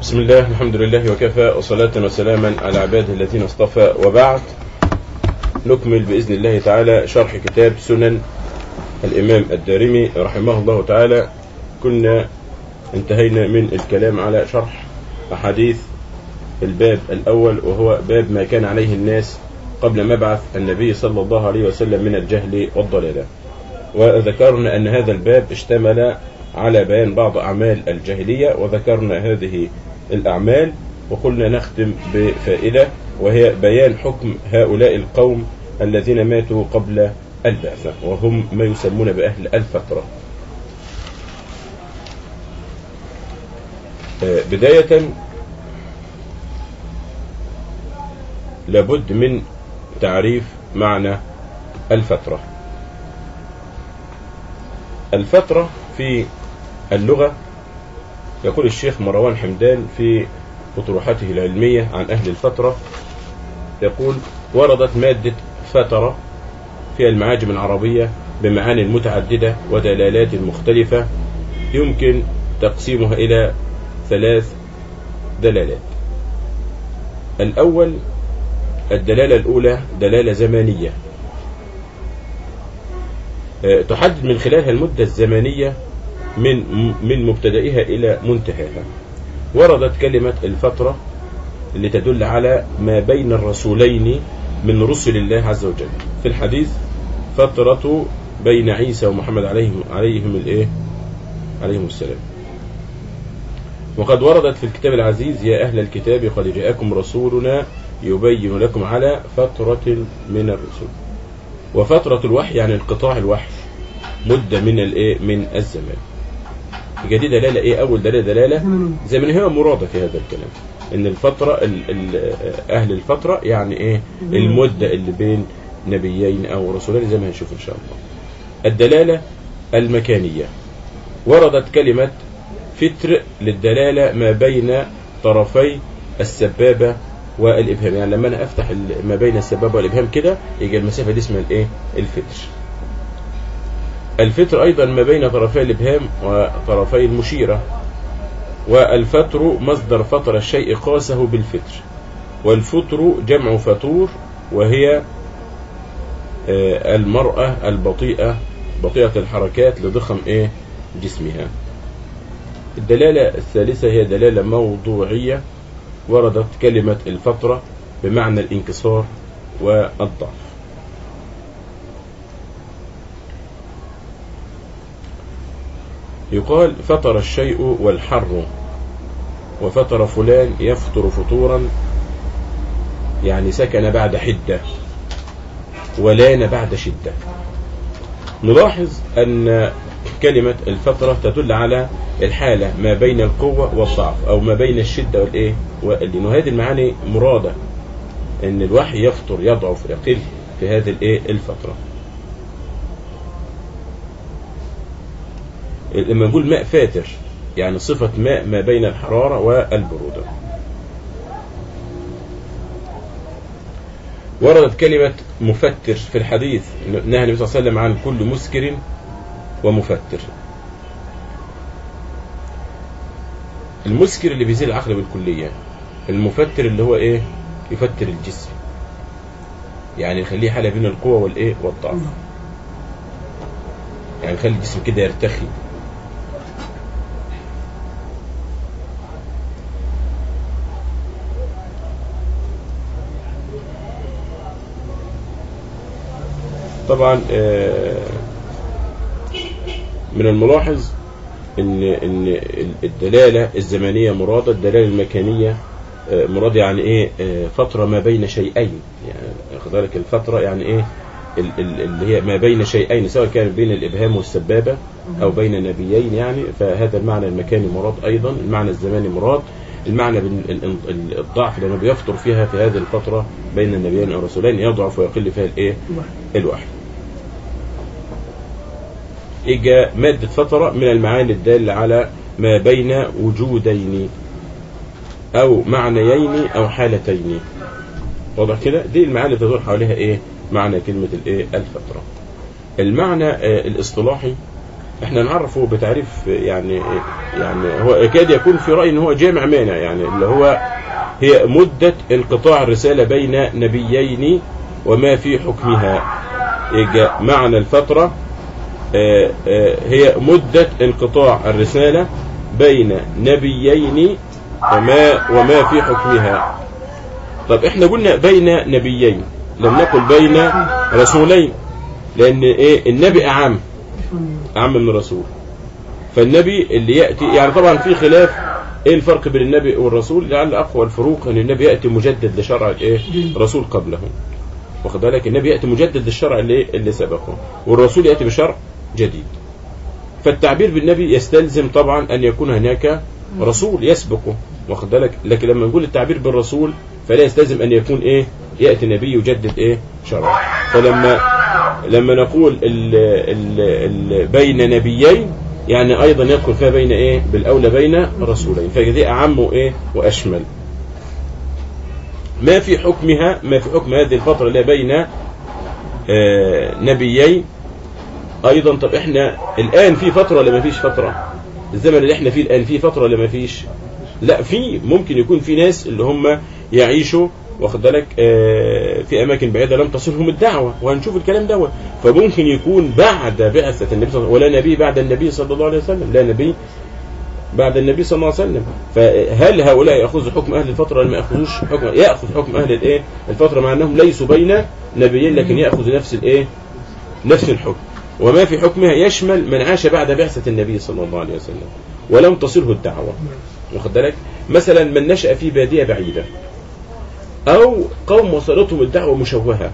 بسم الله الحمد لله وكفى وصلاة وسلاما على عباده الذين اصطفى وبعد نكمل بإذن الله تعالى شرح كتاب سنن الإمام الدارمي رحمه الله تعالى كنا انتهينا من الكلام على شرح أحاديث الباب الأول وهو باب ما كان عليه الناس قبل مبعث النبي صلى الله عليه وسلم من الجهل والضلالة وذكرنا أن هذا الباب اشتمل على بيان بعض أعمال الجاهلية وذكرنا هذه الأعمال وقلنا نختم بفائدة وهي بيان حكم هؤلاء القوم الذين ماتوا قبل البعثة وهم ما يسمون بأهل الفترة بداية لابد من تعريف معنى الفترة الفترة في اللغة يقول الشيخ مروان حمدان في أطروحته العلمية عن أهل الفترة يقول وردت مادة فترة في المعاجم العربية بمعاني متعددة ودلالات مختلفة يمكن تقسيمها إلى ثلاث دلالات الأول الدلالة الأولى دلالة زمانية تحدد من خلالها المدة الزمنية من من مبتدئها إلى منتهاها وردت كلمة الفترة اللي تدل على ما بين الرسولين من رسل الله عز وجل في الحديث فترة بين عيسى ومحمد عليهم عليهم الايه عليهم السلام وقد وردت في الكتاب العزيز يا أهل الكتاب قد جاءكم رسولنا يبين لكم على فترة من الرسل وفترة الوحي يعني انقطاع الوحي مدة من الايه من الزمان يبقى دي دلاله ايه اول دلاله دلاله زمنيه هي مراده في هذا الكلام ان الفتره ال ال اهل الفتره يعني ايه المده اللي بين نبيين او رسولين زي ما هنشوف ان شاء الله الدلاله المكانيه وردت كلمه فتر للدلاله ما بين طرفي السبابه والابهام يعني لما انا افتح ما بين السبابه والابهام كده يبقى المسافه دي اسمها الايه الفتر الفتر أيضا ما بين طرفي الإبهام وطرفي المشيرة والفتر مصدر فطر الشيء قاسه بالفتر والفتر جمع فطور وهي المرأة البطيئة بطيئة الحركات لضخم إيه جسمها الدلالة الثالثة هي دلالة موضوعية وردت كلمة الفترة بمعنى الانكسار والضعف يقال فطر الشيء والحر وفطر فلان يفطر فطورا يعني سكن بعد حدة ولان بعد شدة نلاحظ أن كلمة الفترة تدل على الحالة ما بين القوة والضعف أو ما بين الشدة والإيه واللين وهذه المعاني مرادة أن الوحي يفطر يضعف يقل في هذه الإيه الفترة لما نقول ماء فاتر يعني صفة ماء ما بين الحرارة والبرودة وردت كلمة مفتر في الحديث نهى النبي صلى الله عليه وسلم عن كل مسكر ومفتر المسكر اللي بيزيل العقل بالكلية المفتر اللي هو ايه يفتر الجسم يعني يخليه حالة بين القوة والايه والضعف يعني يخلي الجسم كده يرتخي طبعا من الملاحظ ان ان الدلاله الزمنيه مراده الدلاله المكانيه مراد يعني ايه فتره ما بين شيئين يعني خد بالك الفتره يعني ايه اللي هي ما بين شيئين سواء كان بين الابهام والسبابه او بين نبيين يعني فهذا المعنى المكاني مراد ايضا المعنى الزماني مراد المعنى الضعف لانه بيفطر فيها في هذه الفتره بين النبيين او الرسولين يضعف ويقل فيها الايه الوحي إجا مادة فترة من المعاني الدالة على ما بين وجودين أو معنيين أو حالتين واضح كده دي المعاني اللي تدور حواليها إيه معنى كلمة الإيه الفترة المعنى آه الاصطلاحي احنا نعرفه بتعريف يعني يعني هو يكاد يكون في رأي ان هو جامع مانع يعني اللي هو هي مدة انقطاع الرسالة بين نبيين وما في حكمها يجي معنى الفترة آه، آه، هي مدة انقطاع الرسالة بين نبيين وما وما في حكمها طب احنا قلنا بين نبيين لم نقل بين رسولين لان ايه النبي اعم اعم من الرسول فالنبي اللي ياتي يعني طبعا في خلاف ايه الفرق بين النبي والرسول لعل اقوى الفروق ان النبي ياتي مجدد لشرع ايه رسول قبله واخد بالك النبي ياتي مجدد للشرع اللي اللي سبقه والرسول ياتي بشرع جديد فالتعبير بالنبي يستلزم طبعا ان يكون هناك رسول يسبقه واخد بالك لكن لما نقول التعبير بالرسول فلا يستلزم ان يكون ايه ياتي نبي يجدد ايه شرع فلما لما نقول ال ال ال بين نبيين يعني ايضا يدخل فيها بين ايه بالاولى بين رسولين فدي اعم وايه واشمل ما في حكمها ما في حكم هذه الفتره اللي بين آه نبيين ايضا طب احنا الان في فتره ولا ما فيش فتره الزمن اللي احنا فيه الان في فتره ولا ما فيش لا في ممكن يكون في ناس اللي هم يعيشوا واخد بالك آه في اماكن بعيده لم تصلهم الدعوه وهنشوف الكلام دوت فممكن يكون بعد بعثه النبي صلى الله عليه وسلم ولا نبي بعد النبي صلى الله عليه وسلم لا نبي بعد النبي صلى الله عليه وسلم فهل هؤلاء ياخذوا حكم اهل الفتره ولا ما ياخذوش حكم ياخذ حكم اهل الايه الفتره مع انهم ليسوا بين نبيين لكن ياخذ نفس الايه نفس الحكم وما في حكمها يشمل من عاش بعد بعثه النبي صلى الله عليه وسلم ولم تصله الدعوه واخد بالك مثلا من نشأ في بادية بعيدة أو قوم وصلتهم الدعوة مشوهة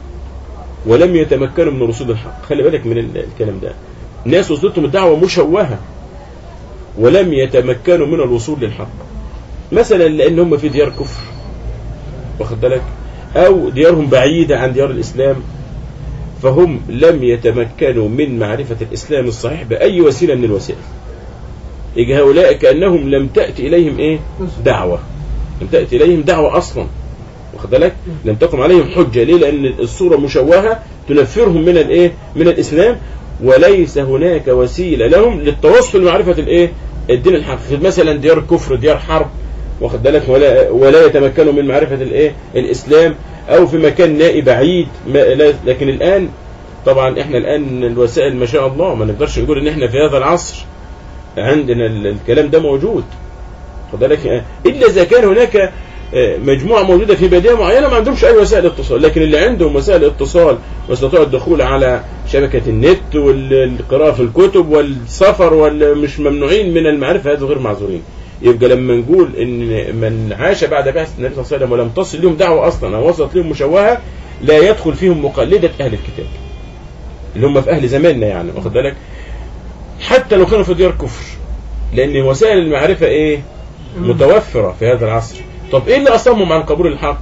ولم يتمكنوا من رسول الحق خلي بالك من الكلام ده ناس وصلتهم الدعوة مشوهة ولم يتمكنوا من الوصول للحق مثلا لأن هم في ديار كفر واخد بالك أو ديارهم بعيدة عن ديار الإسلام فهم لم يتمكنوا من معرفة الإسلام الصحيح بأي وسيلة من الوسائل يجي هؤلاء كأنهم لم تأتي إليهم إيه دعوة لم تأتي إليهم دعوة أصلا واخد بالك لم تقم عليهم حجة ليه لأن الصورة مشوهة تنفرهم من الإيه من الإسلام وليس هناك وسيلة لهم للتوصل لمعرفة الإيه الدين الحق مثلا ديار كفر ديار حرب واخد بالك ولا ولا يتمكنوا من معرفة الإيه الإسلام أو في مكان نائي بعيد لكن الآن طبعا احنا الآن الوسائل ما شاء الله ما نقدرش نقول ان احنا في هذا العصر عندنا الكلام ده موجود خد بالك الا اذا كان هناك مجموعه موجوده في باديه معينه ما عندهمش اي وسائل اتصال لكن اللي عندهم وسائل اتصال واستطاعوا الدخول على شبكه النت والقراءه في الكتب والسفر والمش ممنوعين من المعرفه هذا غير معذورين يبقى لما نقول ان من عاش بعد بعثه النبي صلى الله عليه وسلم ولم تصل لهم دعوه اصلا او وصلت لهم مشوهه لا يدخل فيهم مقلده اهل الكتاب اللي هم في اهل زماننا يعني واخد بالك حتى لو كانوا في ديار كفر لان وسائل المعرفه ايه متوفره في هذا العصر طب ايه اللي اصمهم عن قبول الحق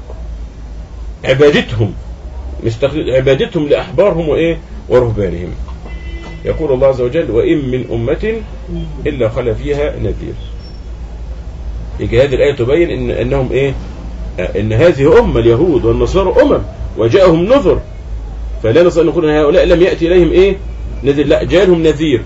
عبادتهم عبادتهم لاحبارهم وايه ورهبانهم يقول الله عز وجل وان من امه الا خلا فيها نذير يجي هذه الايه تبين ان انهم ايه ان هذه امه اليهود والنصارى امم وجاءهم نذر فلا نستطيع ان نقول ان هؤلاء لم ياتي اليهم ايه نذير لا جاءهم نذير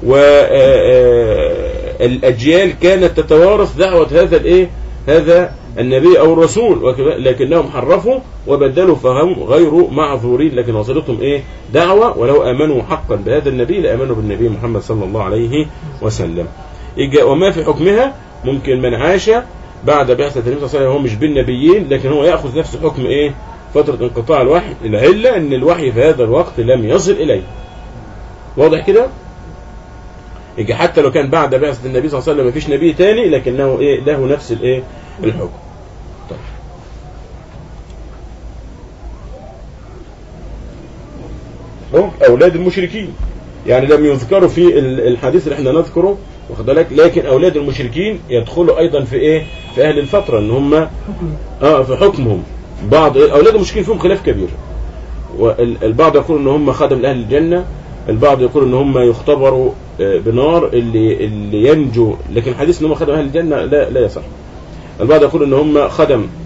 والأجيال كانت تتوارث دعوة هذا الإيه هذا النبي أو الرسول لكنهم حرفوا وبدلوا فهم غير معذورين لكن وصلتهم إيه دعوة ولو آمنوا حقا بهذا النبي لآمنوا بالنبي محمد صلى الله عليه وسلم وما في حكمها ممكن من عاش بعد بعثة النبي صلى الله عليه وسلم هو مش بالنبيين لكن هو يأخذ نفس حكم إيه فترة انقطاع الوحي العلة أن الوحي في هذا الوقت لم يصل إليه واضح كده يجي حتى لو كان بعد بعثة النبي صلى الله عليه وسلم مفيش نبي تاني لكنه ايه له نفس الايه الحكم طيب. هم اولاد المشركين يعني لم يذكروا في الحديث اللي احنا نذكره واخد بالك لكن اولاد المشركين يدخلوا ايضا في ايه في اهل الفتره ان هم اه في حكمهم بعض اولاد المشركين فيهم خلاف كبير والبعض يقول ان هم خدم لاهل الجنه البعض يقول ان هم يختبروا بنار اللي اللي ينجو لكن الحديث ان هم خدم اهل الجنه لا لا يصح البعض يقول ان هم خدم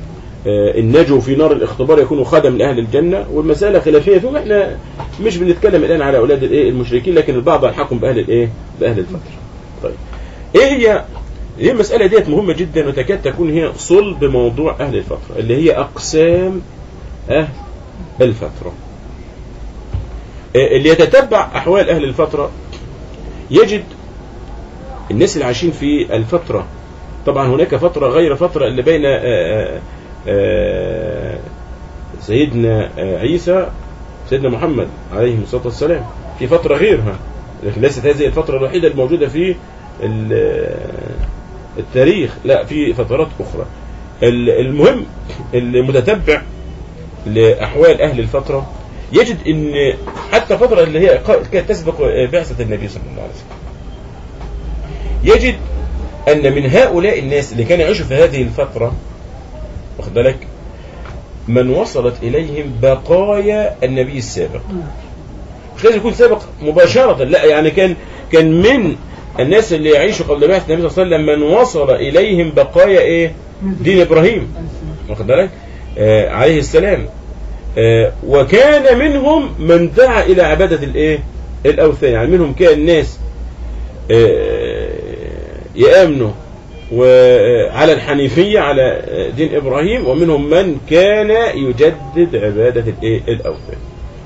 آه، النجو في نار الاختبار يكونوا خدم لأهل الجنة والمسألة خلافية فيهم احنا مش بنتكلم الآن على أولاد الايه المشركين لكن البعض الحكم بأهل الايه بأهل الفترة طيب ايه هي هي المسألة ديت مهمة جدا وتكاد تكون هي صلب موضوع أهل الفترة اللي هي أقسام أهل الفترة آه، اللي يتتبع أحوال أهل الفترة يجد الناس اللي عايشين في الفترة طبعا هناك فترة غير فترة اللي بين آه، آه، آه، سيدنا آه، عيسى سيدنا محمد عليه الصلاة والسلام في فترة غيرها لكن ليست هذه الفترة الوحيدة الموجودة في ال- التاريخ لا في فترات أخرى ال- المهم المتتبع لأحوال أهل الفترة يجد أن حتى فترة اللي هي ق- كانت تسبق بعثة النبي صلى الله عليه وسلم يجد أن من هؤلاء الناس اللي كانوا يعيشوا في هذه الفترة واخد بالك من وصلت إليهم بقايا النبي السابق مش لازم يكون سابق مباشرة لا يعني كان كان من الناس اللي يعيشوا قبل بعثة النبي صلى الله عليه وسلم من وصل إليهم بقايا إيه دين إبراهيم واخد بالك آه عليه السلام آه وكان منهم من دعا إلى عبادة الإيه الأوثان يعني منهم كان ناس آه يآمنوا وعلى الحنيفية على دين إبراهيم ومنهم من كان يجدد عبادة الإيه؟ الأوثان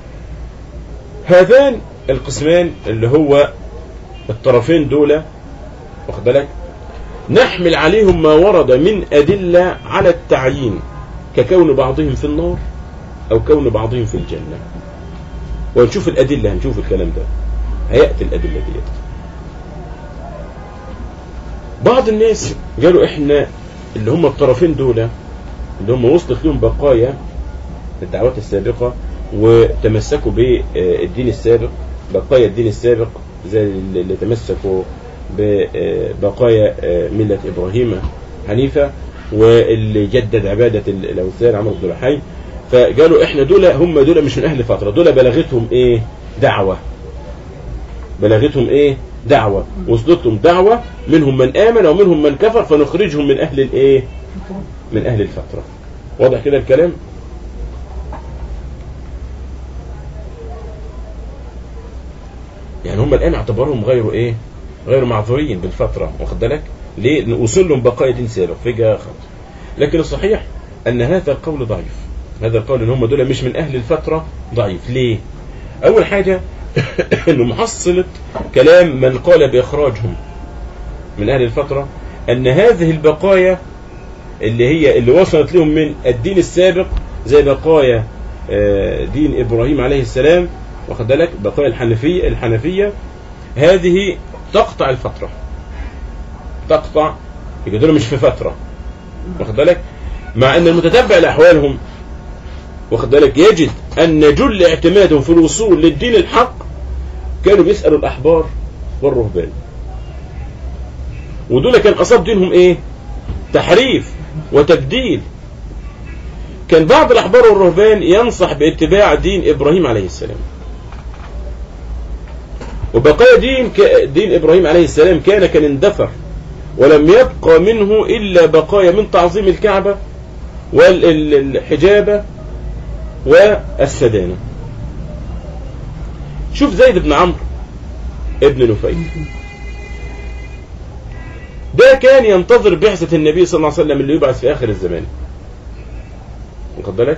هذان القسمان اللي هو الطرفين دول واخد بالك نحمل عليهم ما ورد من أدلة على التعيين ككون بعضهم في النار أو كون بعضهم في الجنة ونشوف الأدلة هنشوف الكلام ده هيأتي الأدلة ديت بعض الناس قالوا احنا اللي هم الطرفين دول اللي هم وصلت لهم بقايا الدعوات السابقة وتمسكوا بالدين السابق بقايا الدين السابق زي اللي تمسكوا ببقايا ملة إبراهيم حنيفة واللي جدد عبادة الأوثان عمرو بن الحي فقالوا احنا دول هم دول مش من أهل فترة دول بلغتهم ايه دعوة بلغتهم ايه دعوة وصلتهم دعوة منهم من آمن ومنهم من كفر فنخرجهم من أهل الإيه من أهل الفترة واضح كده الكلام يعني هم الآن اعتبرهم غير إيه غير معذورين بالفترة واخد بالك ليه وصل لهم بقايا دين سابق فجأة خمس لكن الصحيح أن هذا القول ضعيف هذا القول ان هم دول مش من أهل الفترة ضعيف ليه أول حاجة انه محصلة كلام من قال بإخراجهم من أهل الفترة أن هذه البقايا اللي هي اللي وصلت لهم من الدين السابق زي بقايا دين إبراهيم عليه السلام واخد بالك بقايا الحنفية الحنفية هذه تقطع الفترة تقطع يبقى دول مش في فترة واخد بالك مع أن المتتبع لأحوالهم واخد بالك يجد أن جل اعتمادهم في الوصول للدين الحق كانوا بيسألوا الأحبار والرهبان ودول كان أصاب دينهم إيه تحريف وتبديل كان بعض الأحبار والرهبان ينصح باتباع دين إبراهيم عليه السلام وبقايا دين دين إبراهيم عليه السلام كان كان اندثر ولم يبقى منه إلا بقايا من تعظيم الكعبة والحجابة والسدانة شوف زيد بن عمرو ابن نفيل ده كان ينتظر بعثة النبي صلى الله عليه وسلم اللي يبعث في آخر الزمان واخد بالك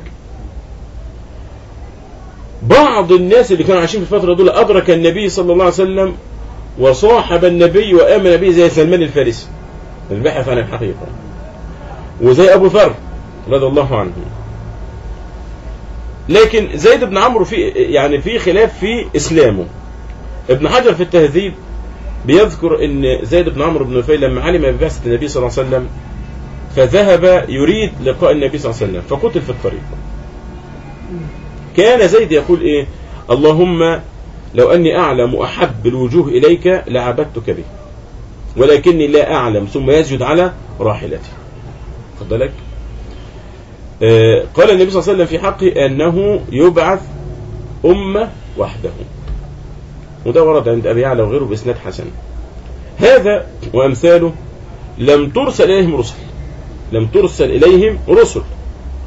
بعض الناس اللي كانوا عايشين في الفترة دول أدرك النبي صلى الله عليه وسلم وصاحب النبي وآمن به زي سلمان الفارسي الباحث عن الحقيقة وزي أبو ذر رضي الله عنه لكن زيد بن عمرو في يعني في خلاف في اسلامه ابن حجر في التهذيب بيذكر ان زيد بن عمرو بن نفيل لما علم ببعثة النبي صلى الله عليه وسلم فذهب يريد لقاء النبي صلى الله عليه وسلم فقتل في الطريق كان زيد يقول ايه اللهم لو اني اعلم احب الوجوه اليك لعبدتك به ولكني لا اعلم ثم يسجد على راحلتي خد بالك قال النبي صلى الله عليه وسلم في حقه أنه يبعث أمة وحده وده ورد عند أبي يعلى وغيره بإسناد حسن هذا وأمثاله لم ترسل إليهم رسل لم ترسل إليهم رسل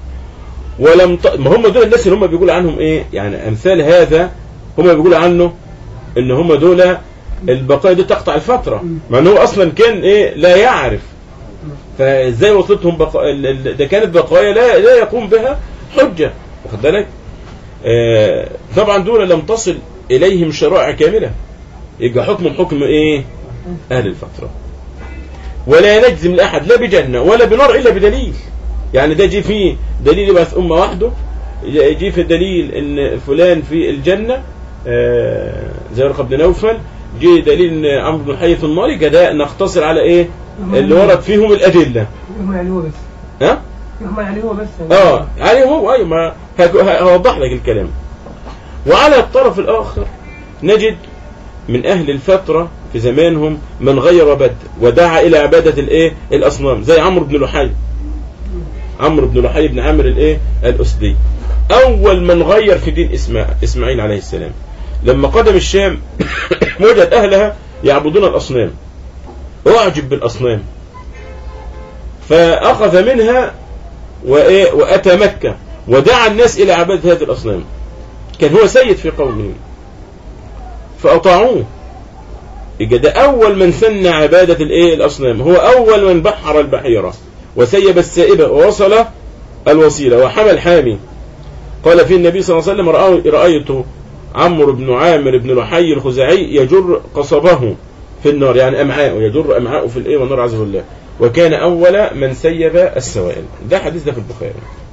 ولم ت... ما هم دول الناس اللي هم بيقولوا عنهم ايه يعني امثال هذا هم بيقولوا عنه ان هم دول البقايا دي تقطع الفترة مع ان هو اصلا كان ايه لا يعرف فازاي وصلتهم بقا... ال- ال- ده كانت بقايا لا لا يقوم بها حجة واخد بالك آه طبعا دول لم تصل اليهم شرائع كاملة يبقى حكم حكم ايه اهل الفترة ولا نجزم لاحد لا بجنة ولا بنار الا بدليل يعني ده جي فيه دليل يبعث امه وحده يجي في دليل ان فلان في الجنة آه زي ورقة بن نوفل جه دليل ان عمرو بن حي في النار يبقى ده نقتصر على ايه اللي ورد فيهم الادله هم يعني هو بس ها هم يعني هو بس اه يعني هو ايوه ما هك- ه- هوضح لك الكلام وعلى الطرف الاخر نجد من اهل الفتره في زمانهم من غير بدء ودعا الى عباده الايه الاصنام زي عمرو بن لحي عمرو بن لحي بن عامر الايه الاسدي اول من غير في دين اسماعيل, اسماعيل عليه السلام لما قدم الشام وجد اهلها يعبدون الاصنام اعجب بالاصنام فاخذ منها وإيه واتى مكه ودعا الناس الى عباده هذه الاصنام كان هو سيد في قومه فاطاعوه يبقى ده اول من سن عباده الايه الاصنام هو اول من بحر البحيره وسيب السائبه ووصل الوسيله وحمى الحامي قال في النبي صلى الله عليه وسلم رأى- رايت عمرو بن عامر بن لحي الخزاعي يجر قصبه في النار يعني امعاءه يجر امعاءه في الايه والنار عز وجل وكان اول من سيب السوائل ده حديث ده في البخاري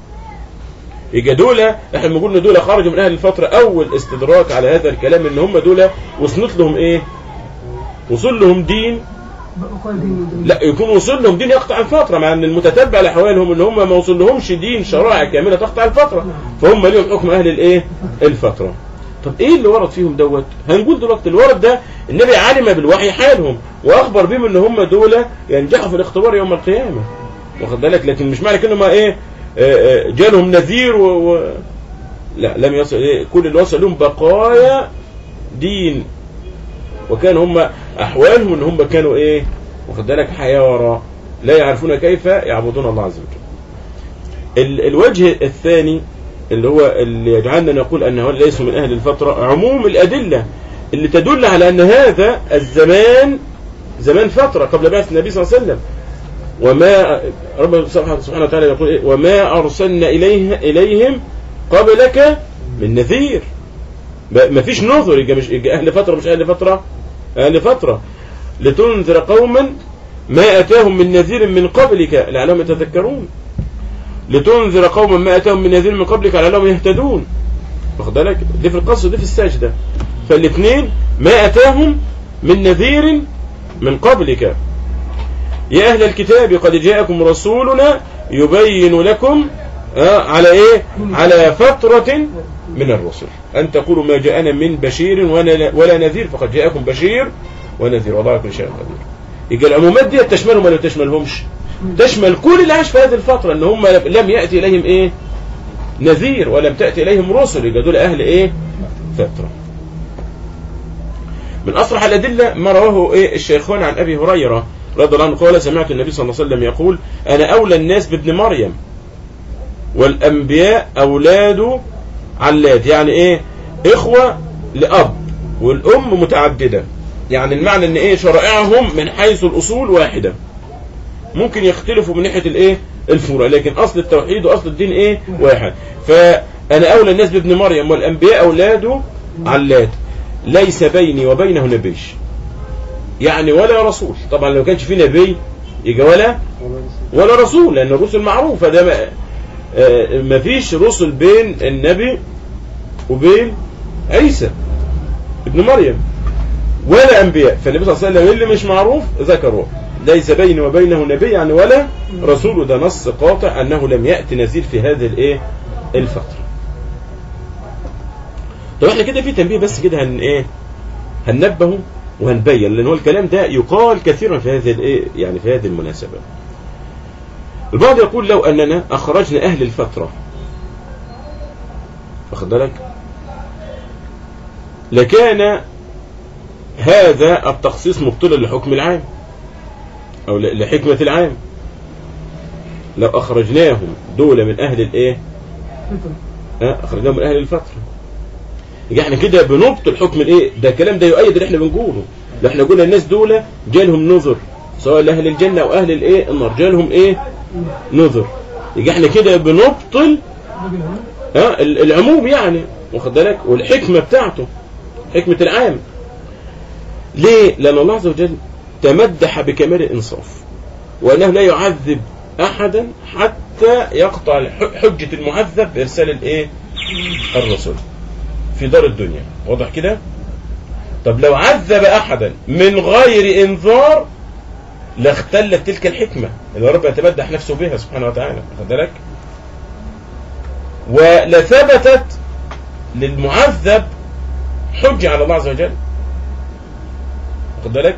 يبقى دول احنا بنقول ان دول خرجوا من اهل الفتره اول استدراك على هذا الكلام ان هم دول وصلت لهم ايه وصل لهم دين بقول دين دين. لا يكون وصل لهم دين يقطع الفتره مع ان المتتبع لاحوالهم ان هم ما وصل لهمش دين شرائع كامله تقطع الفتره فهم ليهم حكم اهل الايه الفتره طب ايه اللي ورد فيهم دوت هنقول دلوقتي الورد ده النبي علم بالوحي حالهم واخبر بهم ان هم دول ينجحوا في الاختبار يوم القيامه واخد بالك لكن مش معنى كده ما ايه آه، آه، جالهم نذير و... و... لا لم يصل إيه كل اللي وصل لهم بقايا دين وكان هم احوالهم ان هم كانوا ايه واخد بالك حيارى لا يعرفون كيف يعبدون الله عز وجل ال الوجه الثاني اللي هو اللي يجعلنا نقول ان هؤلاء ليسوا من اهل الفتره عموم الادله اللي تدل على ان هذا الزمان زمان فتره قبل بعث النبي صلى الله عليه وسلم وما ربنا سبحانه وتعالى يقول إيه؟ وما ارسلنا اليه اليهم قبلك من نذير ما فيش نظر يبقى مش يبقى اهل فتره مش اهل فتره اهل فتره لتنذر قوما ما اتاهم من نذير من قبلك لعلهم يتذكرون لتنذر قوما ما اتاهم من نذير من قبلك لعلهم يهتدون واخد بالك دي في القصر ودي في السجده فالاثنين ما اتاهم من نذير من قبلك يا اهل الكتاب قد جاءكم رسولنا يبين لكم آه على ايه على فترة من الرسل ان تقولوا ما جاءنا من بشير ولا ولا نذير فقد جاءكم بشير ونذير والله كل شيء قدير يبقى العمومات دي تشملهم ولا تشملهمش تشمل كل اللي عاش في هذه الفترة ان هم لم يأتي اليهم ايه نذير ولم تأتي اليهم رسل يبقى دول اهل ايه فترة من اصرح الادلة ما رواه ايه الشيخون عن ابي هريرة رضي الله عنه قال سمعت النبي صلى الله عليه وسلم يقول انا اولى الناس بابن مريم والانبياء اولاد علاد يعني ايه اخوة لاب والام متعددة يعني المعنى ان ايه شرائعهم من حيث الاصول واحدة ممكن يختلفوا من ناحية الايه الفروع لكن اصل التوحيد واصل الدين ايه واحد فانا اولى الناس بابن مريم والانبياء اولاده علاد ليس بيني وبينه نبي يعني ولا رسول طبعا لو كانش في نبي يجي ولا ولا رسول لان الرسل معروفه ده ما, آه ما فيش رسل بين النبي وبين عيسى ابن مريم ولا انبياء فالنبي صلى الله عليه وسلم اللي مش معروف ذكره ليس بيني وبينه نبي يعني ولا رسول وده نص قاطع انه لم ياتي نذير في هذه الايه الفتره طب احنا كده في تنبيه بس كده هن ايه هننبهه وهنبين لان هو الكلام ده يقال كثيرا في هذه الايه يعني في هذه المناسبه البعض يقول لو اننا اخرجنا اهل الفتره واخد بالك لكان هذا التخصيص مبطلا لحكم العام او لحكمه العام لو اخرجناهم دول من اهل الايه فطر ها اخرجناهم من اهل الفتره يبقى احنا كده بنبطل حكم الايه ده الكلام ده يؤيد اللي احنا بنقوله ده احنا قلنا الناس دول جالهم نذر سواء لاهل الجنه او اهل الايه النار جالهم ايه نذر يبقى احنا كده بنبطل باقي العمر ها ال- العموم يعني واخد بالك والحكمه بتاعته حكمه العام ليه لان الله عز وجل تمدح بكمال الانصاف وانه لا يعذب احدا حتى يقطع الح- حجه المعذب بارسال الايه الرسل في دار الدنيا واضح كده طب لو عذب احدا من غير انذار لاختلت تلك الحكمه اللي ربنا يتمدح نفسه بها سبحانه وتعالى واخد بالك ولثبتت للمعذب حجة على الله عز وجل واخد بالك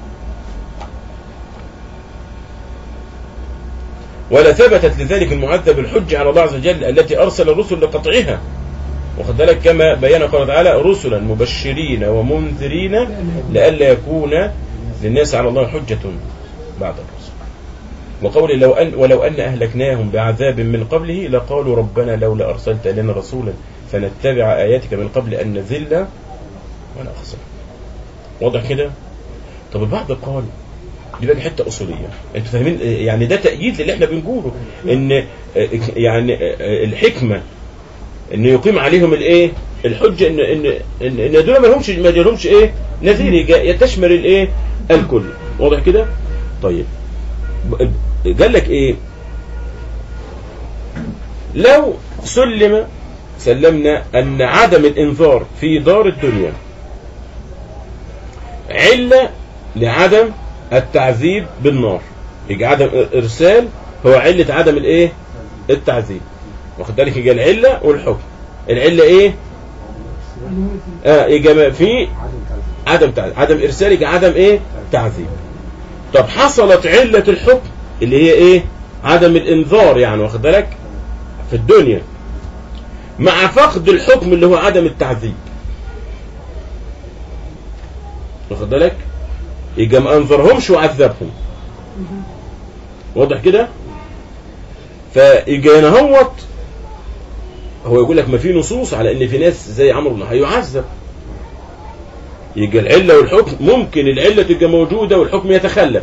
ولثبتت لذلك المعذب الحجة على الله عز وجل التي أرسل الرسل لقطعها واخد بالك كما بين قال تعالى رسلا مبشرين ومنذرين لئلا يكون للناس على الله حجة بعد الرسل وقول لو أن ولو أن أهلكناهم بعذاب من قبله لقالوا ربنا لولا أرسلت لنا رسولا فنتبع آياتك من قبل أن نذل ونخسر واضح كده طب البعض قال دي بقى حته اصوليه انتوا فاهمين يعني ده تأييد للي احنا بنقوله ان يعني الحكمه ان يقيم عليهم الايه الحجه ان ان ان, إن دول ما لهمش ما لهمش ايه نذير يجا- تشمل الايه الكل واضح كده طيب ب- قال لك ايه لو سلم سلمنا ان عدم الانذار في دار الدنيا علة لعدم التعذيب بالنار يجي عدم ارسال هو علة عدم الايه التعذيب واخد بالك يجي العلة والحكم العلة ايه اه يجي ما في عدم تعذيب عدم ارسال يجي عدم ايه تعذيب طب حصلت علة الحكم اللي هي ايه عدم الانذار يعني واخد بالك في الدنيا مع فقد الحكم اللي هو عدم التعذيب واخد بالك يبقى ما انذرهمش وعذبهم واضح كده فيجي نهوت هو يقول لك ما في نصوص على ان في ناس زي عمرو بن هيعذب يجي العله والحكم ممكن العله تبقى موجوده والحكم يتخلف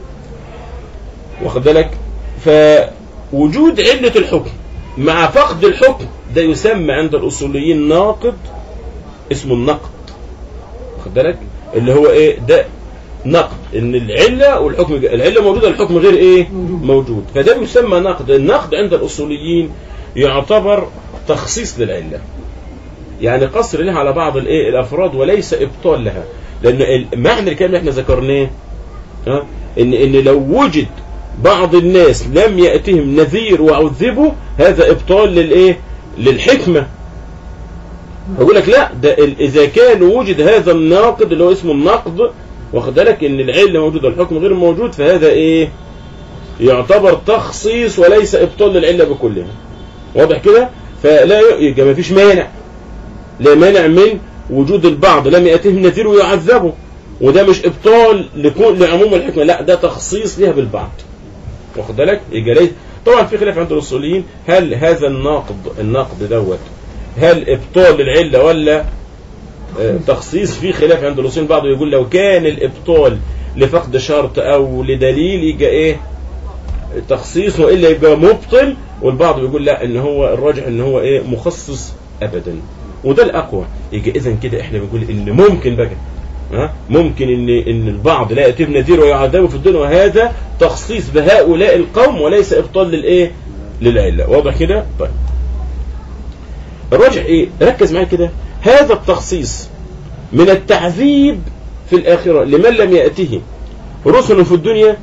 واخد بالك فوجود عله الحكم مع فقد الحكم ده يسمى عند الاصوليين ناقض اسمه النقد واخد بالك اللي هو ايه ده نقد ان العله والحكم العله موجوده الحكم غير ايه موجود. موجود فده يسمى نقد النقد عند الاصوليين يعتبر تخصيص للعله يعني قصر لها على بعض الايه الافراد وليس ابطال لها لان معنى الكلام اللي احنا ذكرناه ها ان ان لو وجد بعض الناس لم ياتهم نذير وعذبوا هذا ابطال للايه للحكمه اقول لك لا ده ال- اذا كان وجد هذا الناقد اللي هو اسمه النقد واخد بالك ان العله موجوده والحكم غير موجود فهذا ايه يعتبر تخصيص وليس ابطال للعله بكلها واضح كده فلا ي- يبقى ما فيش مانع لا مانع من وجود البعض لم ياتهم نذير ويعذبوا وده مش ابطال لكون لعموم الحكمه لا ده تخصيص ليها بالبعض واخد بالك يبقى ليه طبعا في خلاف عند الاصوليين هل هذا الناقد النقد دوت هل ابطال للعله ولا آه، تخصيص في خلاف عند الاصوليين بعض يقول لو كان الابطال لفقد شرط او لدليل يبقى ايه تخصيص والا يبقى مبطل والبعض بيقول لا ان هو الراجح ان هو ايه مخصص ابدا وده الاقوى يبقى اذا كده احنا بنقول ان ممكن بقى ها ممكن ان ان البعض لا ياتيه نذير ويعذبه في الدنيا وهذا تخصيص بهؤلاء القوم وليس ابطال للايه للعله واضح كده طيب الراجح ايه ركز معايا كده هذا التخصيص من التعذيب في الاخره لمن لم ياته رسل في الدنيا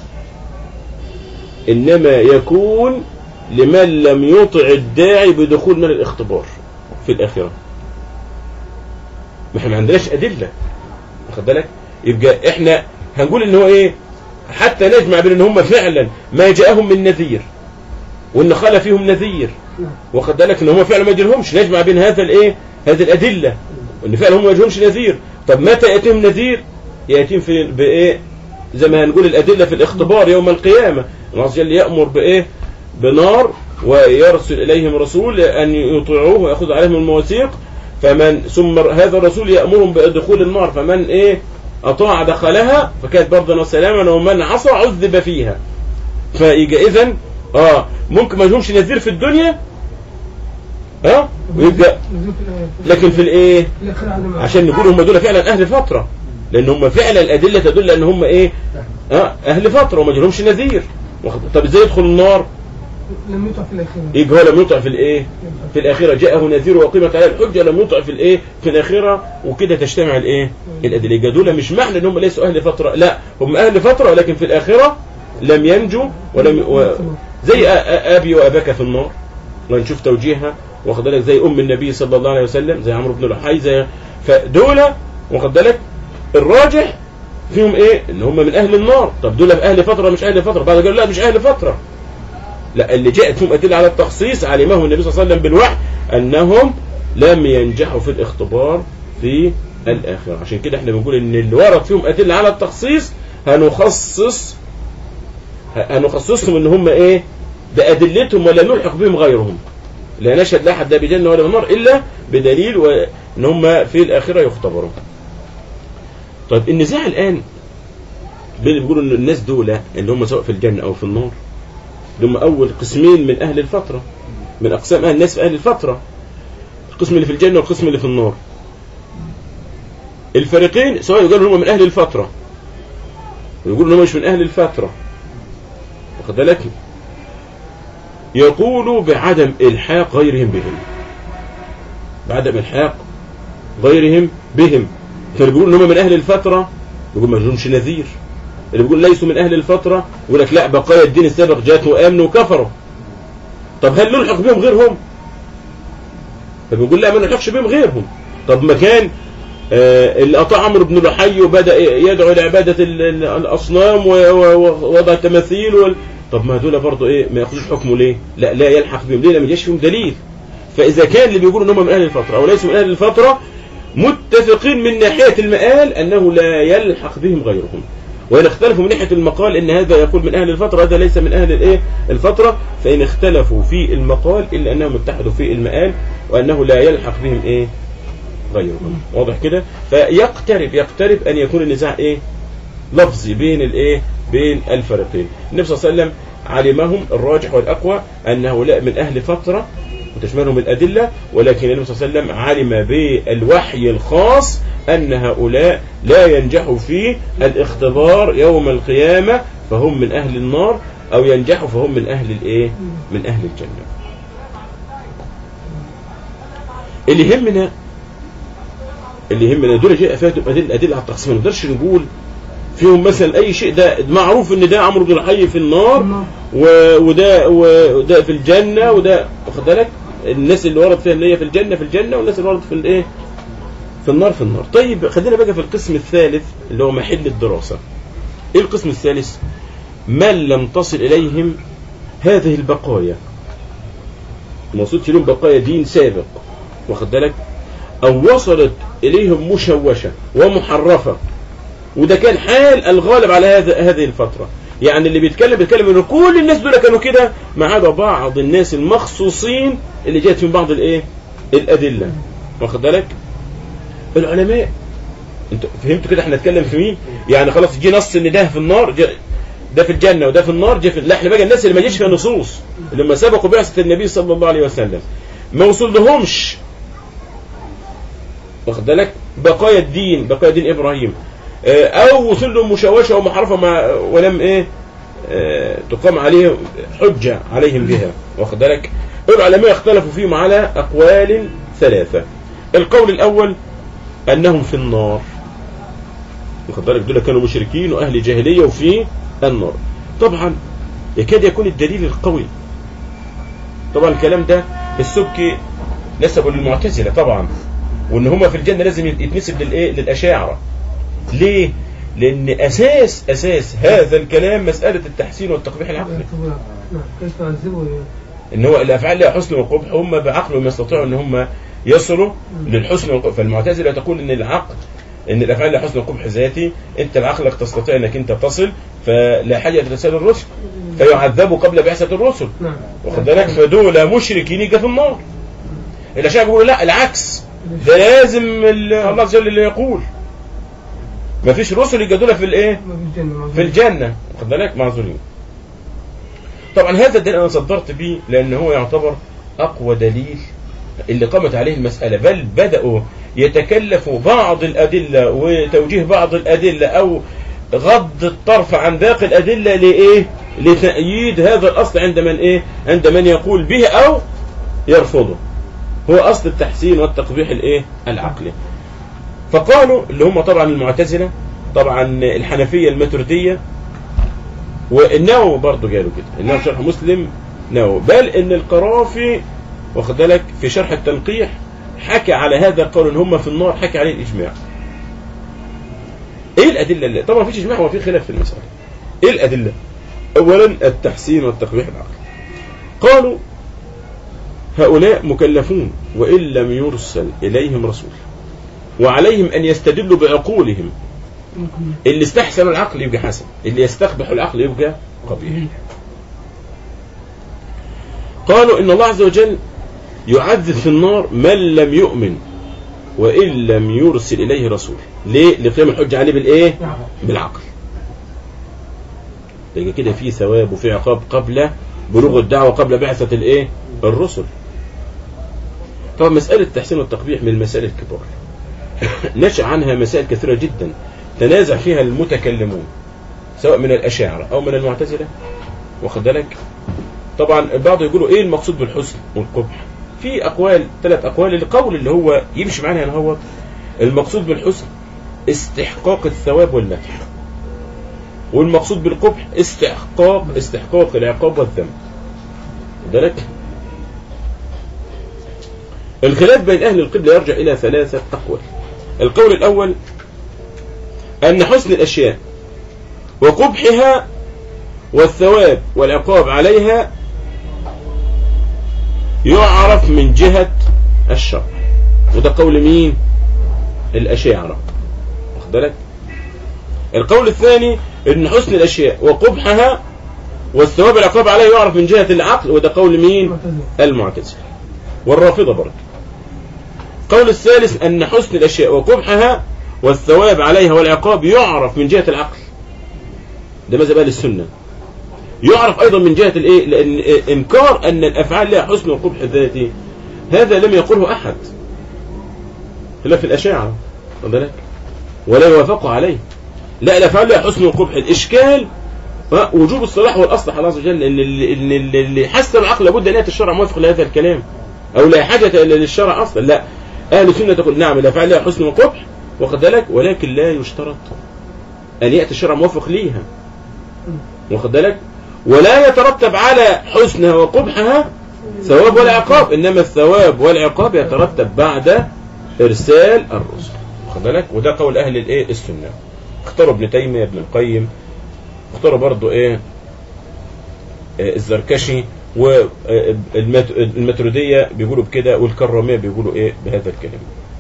انما يكون لمن لم يطع الداعي بدخول من الاختبار في الاخره ما احنا ما عندناش ادله واخد بالك يبقى احنا هنقول ان هو ايه حتى نجمع بين ان هم فعلا ما جاءهم من نذير وان خلى فيهم نذير واخد بالك ان هم فعلا ما يجيلهمش نجمع بين هذا الايه هذه الادله وان فعلا هم ما يجيلهمش نذير طب متى ياتيهم نذير ياتيهم في بايه زي ما هنقول الادله في الاختبار يوم القيامه الله عز وجل يامر بايه بنار ويرسل إليهم رسول أن يطيعوه ويأخذ عليهم المواثيق فمن ثم هذا الرسول يأمرهم بدخول النار فمن إيه أطاع دخلها فكانت بردا وسلاما ومن عصى عذب فيها فيجي إذن آه ممكن ما لهمش نذير في الدنيا اه ويبقى نزول في الآية. لكن في الايه في الآخرة على ما- عشان نقول هم دول فعلا اهل فتره لان هم فعلا الادله تدل ان هم ايه اه اهل فتره وما لهمش نذير واخد- طب ازاي يدخل النار لم يطع في الآخرة يجي هو لم يطع في الايه في الاخره جاءه نذير وقيمت عليه الحجه لم يطع في الايه في الاخره وكده تجتمع الايه الادله يبقى دول مش معنى ان هم ليسوا اهل فتره لا هم اهل فتره ولكن في الاخره لم ينجوا ولم و... زي أ- أ- ابي واباك في النار ونشوف توجيهها واخد بالك زي ام النبي صلى الله عليه وسلم زي عمرو بن لحي زي فدول واخد بالك الراجح فيهم ايه ان هم من اهل النار طب دول في اهل فتره مش اهل فتره بعد قالوا لا مش اهل فتره لا اللي جاءت فيهم ادله على التخصيص علمه النبي صلى الله عليه وسلم بالوحي انهم لم ينجحوا في الاختبار في الاخره عشان كده احنا بنقول ان اللي ورد فيهم ادله على التخصيص هنخصص هنخصصهم ان هم ايه بادلتهم ولا نلحق بهم غيرهم لا نشهد لا احد لا بجنه ولا بنار الا بدليل وان هم في الاخره يختبرون طيب النزاع الان بين اللي بيقولوا ان الناس دول اللي هم سواء في الجنه او في النار اللي هم اول قسمين من اهل الفتره من اقسام اهل الناس في اهل الفتره القسم اللي في الجنه والقسم اللي في النار الفريقين سواء يقولوا هم من اهل الفتره ويقولوا ان هم مش من اهل الفتره واخد بالك يقولوا بعدم الحاق غيرهم بهم بعدم الحاق غيرهم بهم فاللي بيقولوا ان هم من اهل الفتره يقول ما لهمش نذير اللي بيقول ليسوا من اهل الفتره يقول لك لا بقايا الدين السابق جات وامنوا وكفروا طب هل نلحق بهم غيرهم فبيقول لا ما نلحقش بهم غيرهم طب ما كان آه، اللي اطاع عمرو بن لحي وبدا يدعو لعباده ال- ال- الاصنام و- و- ووضع تماثيل وال... طب ما دول برضه ايه ما ياخذوش حكمه ليه لا لا يلحق بهم ليه لما يجيش فيهم دليل فاذا كان اللي بيقولوا ان هم من اهل الفتره او ليسوا من اهل الفتره متفقين من ناحيه المآل انه لا يلحق بهم غيرهم وإن اختلفوا من ناحية المقال إن هذا يقول من أهل الفترة هذا ليس من أهل الإيه الفترة فإن اختلفوا في المقال إلا أنهم اتحدوا في المآل وأنه لا يلحق بهم إيه غيرهم واضح كده فيقترب يقترب أن يكون النزاع إيه لفظي بين الإيه بين الفريقين النبي صلى الله عليه وسلم علمهم الراجح والأقوى أن هؤلاء من أهل فترة وتشملهم الأدلة ولكن النبي صلى الله عليه وسلم علم بالوحي الخاص أن هؤلاء لا ينجحوا في الاختبار يوم القيامة فهم من أهل النار أو ينجحوا فهم من أهل الإيه؟ من أهل الجنة. اللي يهمنا اللي يهمنا دول جاء فاتوا أدلة أدلة على التقسيم ما نقدرش نقول فيهم مثلا أي شيء ده معروف إن ده عمرو بن الحي في النار النار. و- وده وده في الجنة وده واخد بالك الناس اللي ورد فيها اللي هي في الجنة في الجنة والناس اللي ورد في الإيه؟ في النار في النار طيب خلينا بقى في القسم الثالث اللي هو محل الدراسة ايه القسم الثالث من لم تصل اليهم هذه البقايا ما وصلتش لهم بقايا دين سابق واخد بالك او وصلت اليهم مشوشة ومحرفة وده كان حال الغالب على هذا هذه الفترة يعني اللي بيتكلم بيتكلم ان كل الناس دول كانوا كده ما عدا بعض الناس المخصوصين اللي جاءت فيهم بعض الايه الادله واخد بالك العلماء انتوا فهمتوا كده احنا نتكلم في مين يعني خلاص جه نص ان ده في النار جه ده في الجنه وده في النار جه في لا احنا بقى الناس اللي ما جيش فيها نصوص اللي لما سبقوا بعثه النبي صلى الله عليه وسلم ما وصل لهمش واخد بالك بقايا الدين بقايا دين ابراهيم اه، او وصل لهم مشوشه ومحرفه ما ولم ايه اه، تقام عليهم حجه عليهم بها واخد بالك العلماء اختلفوا فيهم على اقوال ثلاثه القول الاول انهم في النار واخد بالك دول كانوا مشركين واهل جاهليه وفي النار طبعا يكاد يكون الدليل القوي طبعا الكلام ده السبكي نسبه للمعتزله طبعا وان هم في الجنه لازم يتنسب للايه للاشاعره ليه لان اساس اساس هذا الكلام مساله التحسين والتقبيح العقلي نعم كيف تعذبه ان هو الافعال لها حسن وقبح هم بعقلهم يستطيعوا ان هم يصلوا للحسن والقبح فالمعتزله تقول ان العقل ان الافعال لها حسن وقبح ذاتي انت بعقلك تستطيع انك انت تصل فلا حاجة لرسال الرسل فيعذبوا قبل بعثة الرسل نعم واخد بالك فدول مشركين يجي في النار الأشاعرة بيقولوا لا العكس ده لازم ال- الله عز وجل اللي يقول ما فيش رسل يجدوا في الايه ما في الجنة ما في الجنة واخد بالك معذورين طبعا هذا الدليل انا صدرت به لان هو يعتبر اقوى دليل اللي قامت عليه المسألة بل بدأوا يتكلفوا بعض الأدلة وتوجيه بعض الأدلة أو غض الطرف عن باقي الأدلة لإيه؟ لتأييد هذا الأصل عند من إيه؟ عند من يقول به أو يرفضه هو أصل التحسين والتقبيح الإيه؟ العقلي فقالوا اللي هم طبعا المعتزلة طبعا الحنفية الماتريدية والنووي برضه قالوا كده النووي في شرح مسلم نووي بل ان القرافي واخد بالك في شرح التنقيح حكى على هذا القول ان هم في النار حكى عليه الاجماع ايه الادله اللي طبعا مفيش اجماع وفي خلاف في المساله ايه الادله اولا التحسين والتقبيح العقلي قالوا هؤلاء مكلفون وان لم يرسل اليهم رسول وعليهم ان يستدلوا بعقولهم ممكن اللي استحسن العقل يبقى حسن اللي يستقبح العقل يبقى قبيح قالوا ان الله عز وجل يعذب في النار من لم يؤمن وان لم يرسل اليه رسول ليه لقيام الحجه عليه بالايه نعم بالعقل يبقى كده في ثواب وفي عقاب قبل بلوغ الدعوه قبل بعثه الايه الرسل طبعا مساله التحسين والتقبيح من المسائل الكبار نشأ عنها مسائل كثيره جدا تنازع فيها المتكلمون سواء من الاشاعره او من المعتزله واخد بالك طبعا البعض يقولوا ايه المقصود بالحسن والقبح في اقوال ثلاث اقوال القول اللي هو يمشي معانا هنا هو المقصود بالحسن استحقاق الثواب والمدح والمقصود بالقبح استحقاق استحقاق العقاب والذنب واخد بالك الخلاف بين اهل القبله يرجع الى ثلاثه اقوال القول الاول ان حسن الاشياء وقبحها والثواب والعقاب عليها يعرف من جهة الشرع وده قول مين الأشاعرة واخد بالك القول الثاني ان حسن الأشياء وقبحها والثواب والعقاب عليها يعرف من جهة العقل وده قول مين معتزلة. المعتزلة والرافضة برضه القول الثالث أن حسن الأشياء وقبحها والثواب عليها والعقاب يعرف من جهة العقل ده مذهب أهل السنة يعرف أيضا من جهة الإيه لأن إنكار أن الأفعال لها حسن وقبح ذاتي هذا لم يقله أحد خلاف الأشاعرة واخد بالك ولا يوافق عليه لا الأفعال لها حسن وقبح الإشكال ها، وجوب الصلاح والأصل على الله عز وجل إن اللي, إن اللي اللي حسن العقل لابد أن يأتي الشرع موافق لهذا الكلام أو لا حاجة إلا للشرع أصلا لا أهل السنة تقول نعم الأفعال لها حسن وقبح واخد بالك ولكن لا يشترط أن يأتي الشرع موافق ليها واخد بالك ولا يترتب على حسنها وقبحها ثواب ولا عقاب إنما الثواب والعقاب يترتب بعد إرسال الرسل واخد بالك وده قول أهل الإيه السنة اختاروا ابن تيمية ابن القيم اختاروا برضو إيه آه، الزركشي والماتريدية بيقولوا بكده والكرامية بيقولوا ايه بهذا الكلام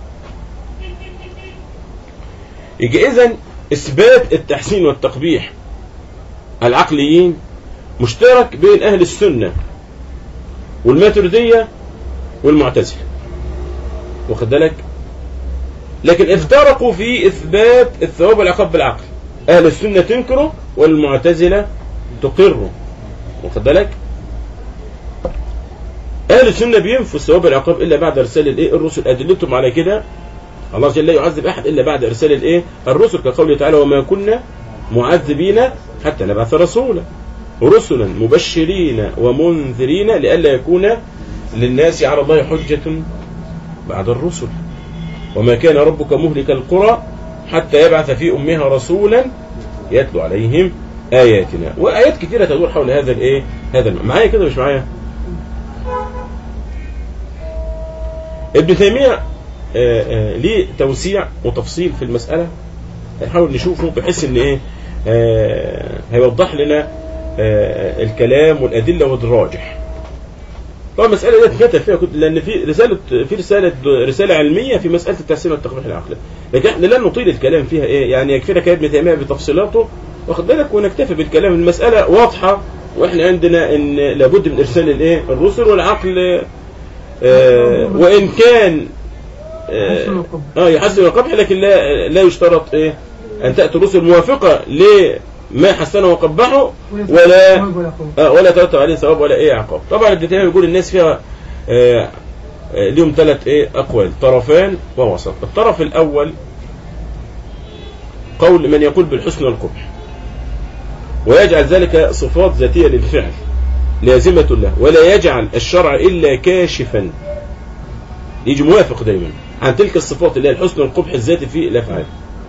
يجي اذا اثبات التحسين والتقبيح العقليين مشترك بين اهل السنة والماتريدية والمعتزلة واخد بالك لكن افترقوا في اثبات الثواب والعقاب بالعقل اهل السنة تنكره والمعتزلة تقره واخد بالك اهل السنه بينفوا الثواب والعقاب الا بعد ارسال الايه الرسل ادلتهم على كده الله جل لا يعذب احد الا بعد ارسال الايه الرسل كقوله تعالى وما كنا معذبين حتى نبعث رسولا رسلا مبشرين ومنذرين لئلا يكون للناس على الله حجة بعد الرسل وما كان ربك مهلك القرى حتى يبعث في أمها رسولا يتلو عليهم آياتنا وآيات كثيرة تدور حول هذا الإيه هذا الم- معايا كده مش معايا ابن تيمية آه، آه، ليه توسيع وتفصيل في المسألة هنحاول نشوفه بحيث ان ايه آه، هيوضح لنا آه، الكلام والأدلة والراجح طبعا المسألة دي كتب فيها كتب لأن في رسالة في رسالة رسالة علمية في مسألة التحسين والتقبيح العقلي لكن احنا لن نطيل الكلام فيها ايه يعني يكفينا كلام ابن تيمية بتفصيلاته واخد بالك ونكتفي بالكلام المسألة واضحة واحنا عندنا ان لابد من ارسال الايه الرسل والعقل آه وان كان يحسن اه القبح. آه، يحسن القبح لكن لا لا يشترط ايه ان تاتي الرسل موافقه لما حسنه وقبحه ولا ثواب ولا عقاب. آه ولا ترتب عليه ثواب ولا ايه عقاب طبعا ابن تيميه بيقول الناس فيها آه آه ليهم ثلاث ايه اقوال طرفان ووسط الطرف الاول قول من يقول بالحسن والقبح ويجعل ذلك صفات ذاتيه للفعل لازمه له ولا يجعل الشرع الا كاشفا يجي موافق دايما عن تلك الصفات اللي هي الحسن والقبح الذاتي في الافعال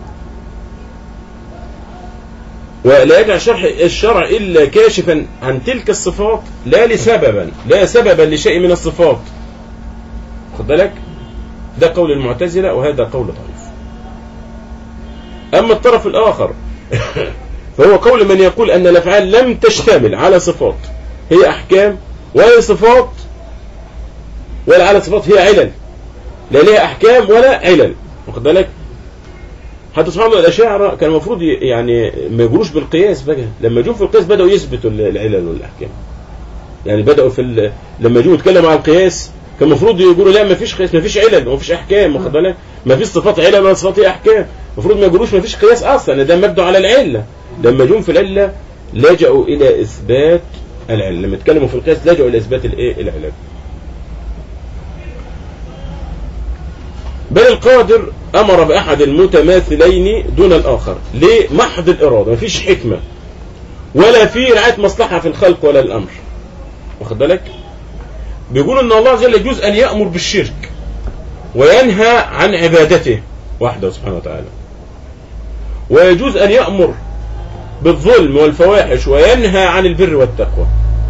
ولا يجعل شرح الشرع إلا كاشفا عن تلك الصفات لا لسببا لا سببا لشيء من الصفات خد بالك ده قول المعتزلة وهذا قول ضعيف أما الطرف الآخر فهو قول من يقول أن الأفعال لم تشتمل على صفات هي أحكام ولا صفات ولا على صفات هي علل لا لها أحكام ولا علل واخد بالك حتى سبحان الله الأشاعرة كان المفروض ي- يعني ما يقولوش بالقياس بقى لما جوا في القياس بدأوا يثبتوا ال- العلل والأحكام يعني بدأوا في ال... لما جوا يتكلموا عن القياس كان المفروض يقولوا لا ما فيش قياس ما فيش علل ما فيش أحكام واخد بالك ما فيش صفات علل ولا صفات هي أحكام المفروض ما يقولوش ما فيش قياس أصلا ده مبدأ على العلة لما جم في العلة لجأوا إلى إثبات العلة لما اتكلموا في القياس لجأوا إلى إثبات الإيه العلل بل القادر أمر بأحد المتماثلين دون الآخر ليه محض الإرادة مفيش حكمة ولا في رعاية مصلحة في الخلق ولا الأمر واخد بالك بيقول أن الله عز وجل يجوز أن يأمر بالشرك وينهى عن عبادته وحده سبحانه وتعالى ويجوز أن يأمر بالظلم والفواحش وينهى عن البر والتقوى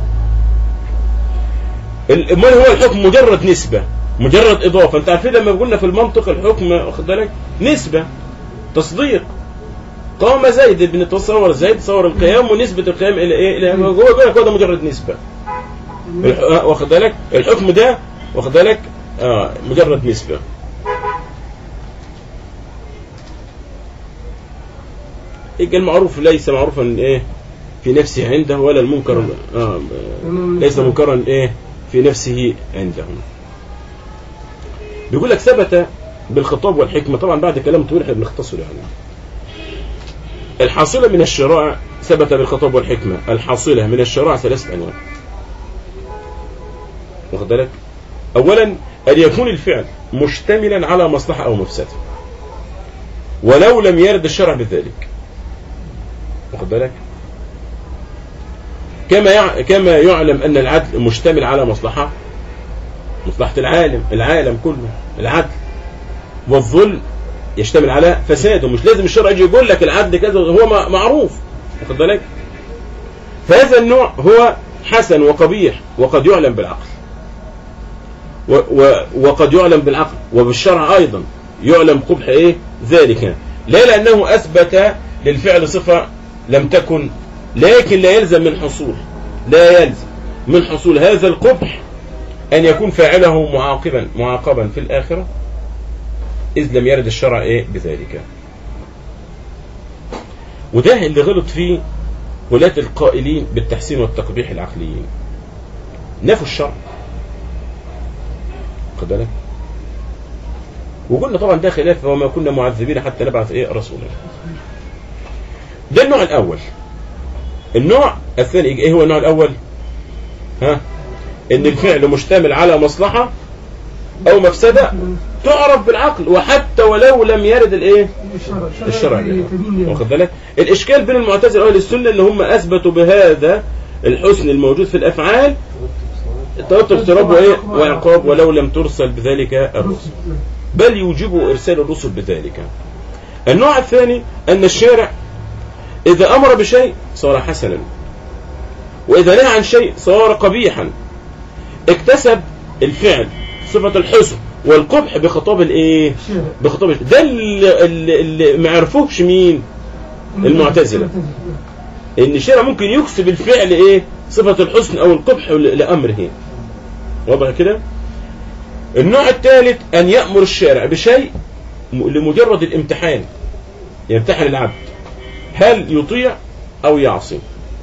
ال- امال هو الحكم مجرد نسبة مجرد إضافة أنت عارفين لما قلنا في المنطق الحكم واخد بالك نسبة تصديق قام زيد بن تصور زيد تصور القيام ونسبة القيام إلى إيه إلى هو يقول لك هو ده مجرد نسبة الح- آه، واخد بالك الحكم ده واخد بالك آه مجرد نسبة يبقى المعروف ليس معروفا ايه في نفسه عنده ولا المنكر آه ليس منكرا ايه في نفسه عنده بيقول لك ثبت بالخطاب والحكمة طبعا بعد كلام طويل احنا بنختصر يعني الحاصلة من الشرائع ثبت بالخطاب والحكمة الحاصلة من الشرائع ثلاثة أنواع واخد بالك أولا أن يكون الفعل مشتملا على مصلحة أو مفسدة ولو لم يرد الشرع بذلك واخد بالك كما يع... كما يعلم أن العدل مشتمل على مصلحة مصلحة العالم العالم كله العدل والظلم يشتمل على فساد ومش لازم الشرع يجي يقول لك العدل كذا هو م- معروف واخد بالك فهذا النوع هو حسن وقبيح وقد يعلم بالعقل و و وقد يعلم بالعقل وبالشرع أيضا يعلم قبح إيه ذلك لا لأنه أثبت للفعل صفة لم تكن لكن لا يلزم من حصول لا يلزم من حصول هذا القبح أن يكون فاعله معاقبا معاقبا في الآخرة إذ لم يرد الشرع إيه بذلك وده اللي غلط فيه ولاة القائلين بالتحسين والتقبيح العقليين نفوا الشرع خد بالك وقلنا طبعا ده خلاف وما كنا معذبين حتى نبعث ايه رسولا ده النوع الاول النوع الثاني ايه هو النوع الاول ها ان الفعل مشتمل على مصلحة او مفسدة تعرف بالعقل وحتى ولو لم يرد الايه الشرع الشرع تبين واخد بالك الاشكال بين المعتزله واهل السنه ان هم اثبتوا بهذا الحسن الموجود في الافعال توتر ثواب وايه وعقاب ولو لم ترسل بذلك الرسل بل يوجب ارسال الرسل بذلك النوع الثاني ان الشارع اذا امر بشيء صار حسنا واذا نهى عن شيء صار قبيحا اكتسب الفعل صفه الحسن والقبح بخطاب الايه الشارع بخطاب الش- ده اللي, اللي, اللي ما عرفوش مين المعتزلة. ان الشارع ممكن يكسب الفعل ايه صفة الحسن او القبح ل- لامره واضح كده النوع الثالث ان يأمر الشارع بشيء م- لمجرد الامتحان يمتحن العبد هل يطيع أو يعصي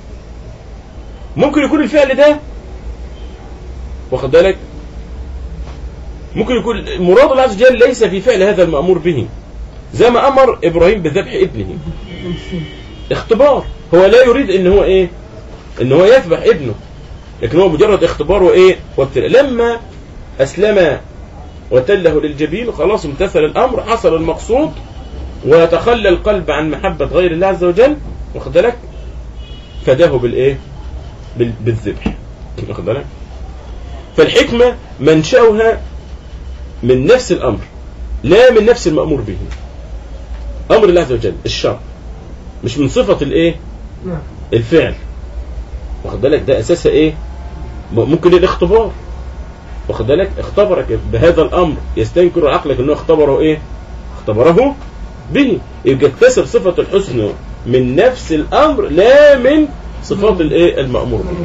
ممكن يكون الفعل ده واخد بالك ممكن يكون مراد الله عز وجل ليس في فعل هذا المأمور به زي ما أمر إبراهيم بذبح ابنه خمسين. اختبار هو لا يريد ان هو ايه ان هو يذبح ابنه لكن هو مجرد اختبار وايه وابتلاء لما اسلم وتله للجبين خلاص امتثل الامر حصل المقصود وتخلى القلب عن محبة غير الله عز وجل واخد بالك فداه بالايه بال- بالذبح واخد بالك فالحكمة منشأها من نفس الامر لا من نفس المأمور به امر الله عز وجل الشرع مش من صفة الايه نعم الفعل واخد بالك ده اساسها ايه م- ممكن الاختبار واخد بالك اختبرك بهذا الامر يستنكر عقلك انه اختبره ايه اختبره به يبقى اكتسب صفة الحسن من نفس الامر لا من صفات الايه المأمور به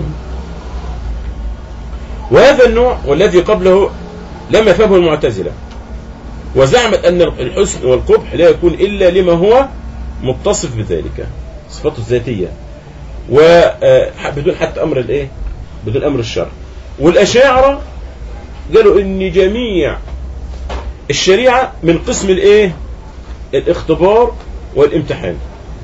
وهذا النوع والذي قبله لم يفهمه المعتزلة وزعمت أن الحسن والقبح لا يكون إلا لما هو متصف بذلك صفاته الذاتية وبدون حتى أمر الإيه بدون أمر الشرع والأشاعرة قالوا إن جميع الشريعة من قسم الإيه الاختبار والامتحان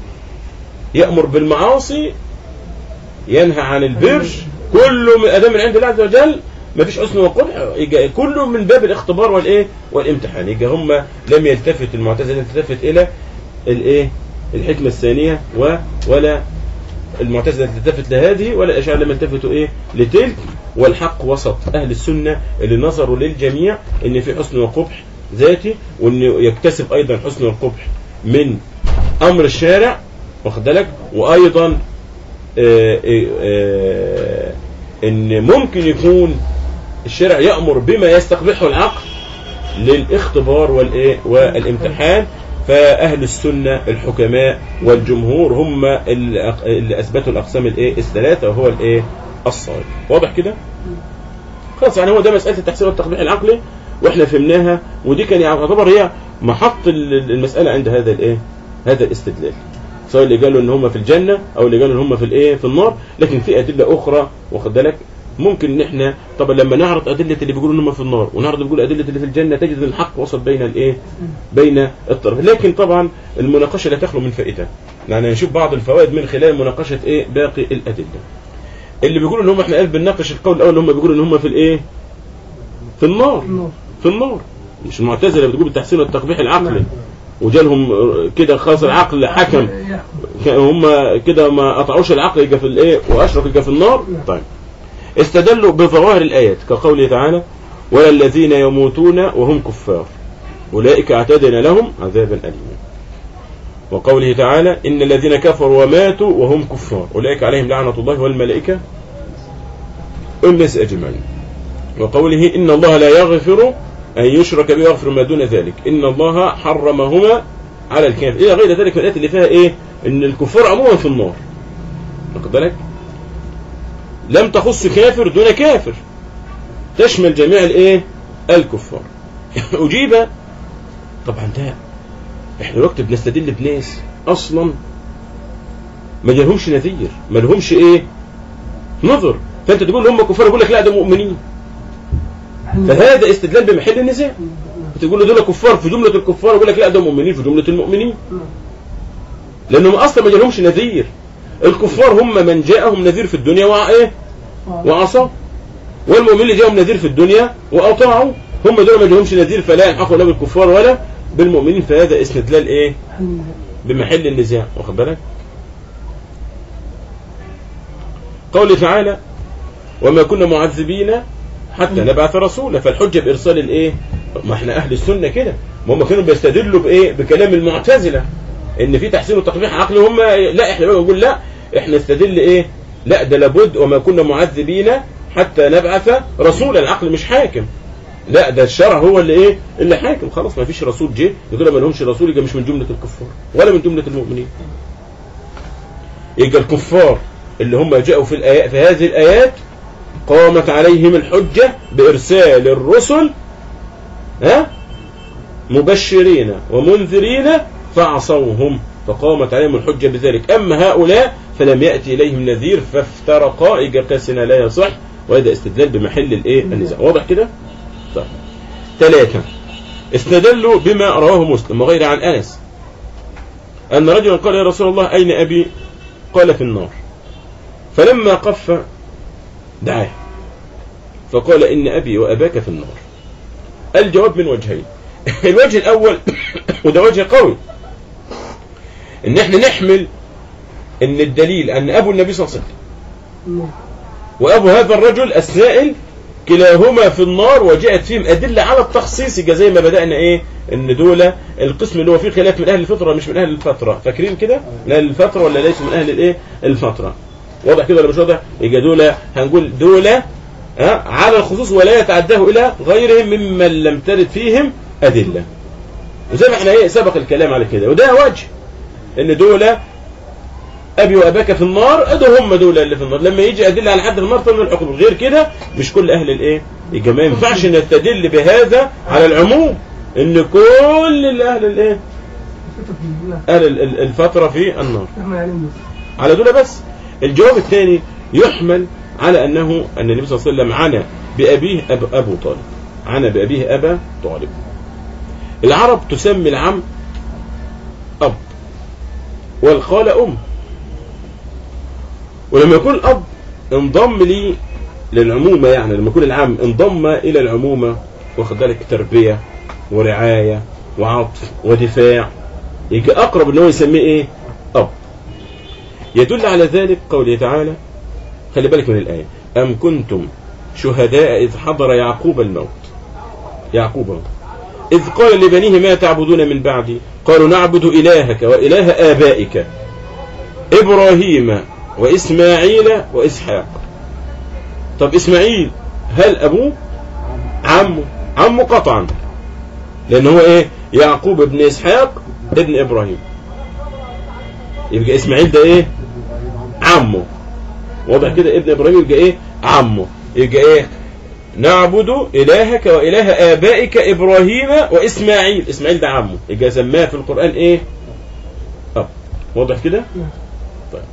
يأمر بالمعاصي ينهى عن البر كله من ادام من عند الله عز وجل ما فيش حسن وقبح يجي كله من باب الاختبار والايه والامتحان يجي هم لم يلتفت المعتزله لم تلتفت الى الايه الحكمه الثانيه و ولا المعتزله تلتفت لهذه ولا الاشاعره لم يلتفتوا ايه لتلك والحق وسط اهل السنه اللي نظروا للجميع ان في حسن وقبح ذاتي وانه يكتسب ايضا حسن والقبح من امر الشارع واخد بالك وايضا آه، آه، آه، ان ممكن يكون الشرع يأمر بما يستقبحه العقل للاختبار والايه والامتحان فاهل السنه الحكماء والجمهور هم اللي أق- اللي اثبتوا الاقسام الايه الثلاثه وهو الايه الصواب واضح كده خلاص يعني هو ده مساله التحسين والتقبيح العقلي واحنا فهمناها ودي كان يعتبر هي محط ال- المساله عند هذا الايه هذا الاستدلال سواء اللي قالوا ان هم في الجنه او اللي قالوا ان هم في الايه في النار لكن في ادله اخرى واخد بالك ممكن ان احنا طبعا لما نعرض ادله اللي بيقولوا ان هم في النار ونعرض اللي بيقولوا ادله اللي في الجنه تجد ان الحق وصل بين الايه بين الطرف لكن طبعا المناقشه لا تخلو من فائده يعني نشوف بعض الفوائد من خلال مناقشه ايه باقي الادله اللي بيقولوا ان هم احنا قال بنناقش القول الاول اللي هم بيقولوا ان هم في الايه في النار النور في النار مش المعتزله بتقول بالتحسين والتقبيح العقلي نعم. وجالهم كده خاص العقل حكم يحكم. هم كده ما قطعوش العقل يجي في الايه واشرف يجي في النار نعم. طيب استدلوا بظواهر الايات كقوله تعالى ولا الذين يموتون وهم كفار اولئك اعتدنا لهم عذابا اليما وقوله تعالى ان الذين كفروا وماتوا وهم كفار اولئك عليهم لعنه الله والملائكه والناس اجمعين وقوله ان الله لا يغفر ان يشرك به ويغفر ما دون ذلك ان الله حرمهما على الكافر الى غير ذلك من الايات اللي فيها ايه ان الكفار عموما في النار واخد بالك لم تخص كافر دون كافر تشمل جميع الايه الكفار اجيب طبعا ده احنا دلوقتي بنستدل بناس اصلا ما جالهمش نذير ما لهمش ايه نظر فانت تقول هم كفار يقول لك لا ده مؤمنين فهذا استدلال بمحل النزاع تقول له دول كفار في جمله الكفار يقول لك لا ده مؤمنين في جمله المؤمنين لانهم اصلا ما جالهمش نذير الكفار هم من جاءهم نذير في الدنيا وع ايه وعصوا والمؤمنين اللي جاءهم نذير في الدنيا واطاعوا هم دول ما جاءهمش نذير فلا يلحقوا لا بالكفار ولا بالمؤمنين فهذا استدلال ايه بمحل النزاع واخد بالك قوله تعالى وما كنا معذبين حتى نبعث رسولا فالحجه بارسال الايه ما احنا اهل السنه كده ما هم كانوا بيستدلوا بايه بكلام المعتزله ان في تحسين وتقبيح عقلي هم لا احنا بقى نقول لا احنا نستدل ايه لا ده لابد وما كنا معذبين حتى نبعث رسولا العقل مش حاكم لا ده الشرع هو اللي ايه اللي حاكم خلاص ما فيش رسول جه يقول ما لهمش رسول يبقى مش من جمله الكفار ولا من جمله المؤمنين يبقى الكفار اللي هم جاءوا في الآيات في هذه الآيات قامت عليهم الحجة بإرسال الرسل ها مبشرين ومنذرين فعصوهم فقامت عليهم الحجة بذلك أما هؤلاء فلم يأتي إليهم نذير فافترقا إجا قاسنا لا يصح وهذا استدلال بمحل الإيه النزاع واضح كده طيب ثلاثة استدلوا بما رواه مسلم وغيره عن أنس أن رجلا قال يا رسول الله أين أبي قال في النار فلما قف دعاه فقال إن أبي وأباك في النار الجواب من وجهين الوجه الأول وده وجه قوي إن إحنا نحمل إن الدليل أن أبو النبي صلى الله عليه وسلم نعم. وأبو هذا الرجل السائل كلاهما في النار وجاءت فيهم أدلة على التخصيص يبقى زي ما بدأنا إيه إن دول القسم اللي هو فيه خلاف من أهل الفطرة مش من أهل الفترة فاكرين كده من أهل الفترة ولا ليس من أهل الإيه الفترة واضح كده ولا مش واضح يبقى دول هنقول دول ها على الخصوص ولا يتعداه إلى غيرهم ممن لم ترد فيهم أدلة وزي ما احنا ايه سبق الكلام على كده وده وجه ان دول ابي واباك في النار ادوا هم دول اللي في النار لما يجي ادله على حد النار فمن الحكم غير كده مش كل اهل الايه يبقى ما ينفعش نستدل بهذا على العموم ان كل اللي اهل الايه الفترة في نعم اهل ال- ال- الفتره في النار نحن عليهم بس على دول بس الجواب الثاني يحمل على انه ان النبي صلى الله عليه وسلم عنا بابيه أب ابو طالب عنا بابيه ابا طالب العرب تسمي العم اب والخالة ام ولما يكون الاب انضم لي للعمومه يعني لما يكون العم انضم الى العمومه واخد بالك تربيه ورعايه وعطف ودفاع يجي اقرب ان هو يسميه ايه اب يدل على ذلك قوله تعالى خلي بالك من الآية أم كنتم شهداء إذ حضر يعقوب الموت يعقوب إذ قال لبنيه ما تعبدون من بعدي قالوا نعبد إلهك وإله آبائك إبراهيم وإسماعيل وإسحاق طب إسماعيل هل أبوه عمه عمه قطعا لأن هو إيه يعقوب ابن إسحاق ابن إبراهيم يبقى إسماعيل ده إيه عمه واضح كده ابن ابراهيم يبقى ايه عمه يبقى ايه نعبد الهك واله ابائك ابراهيم واسماعيل اسماعيل ده عمه يبقى سماه في القران ايه اب واضح كده نعم. طيب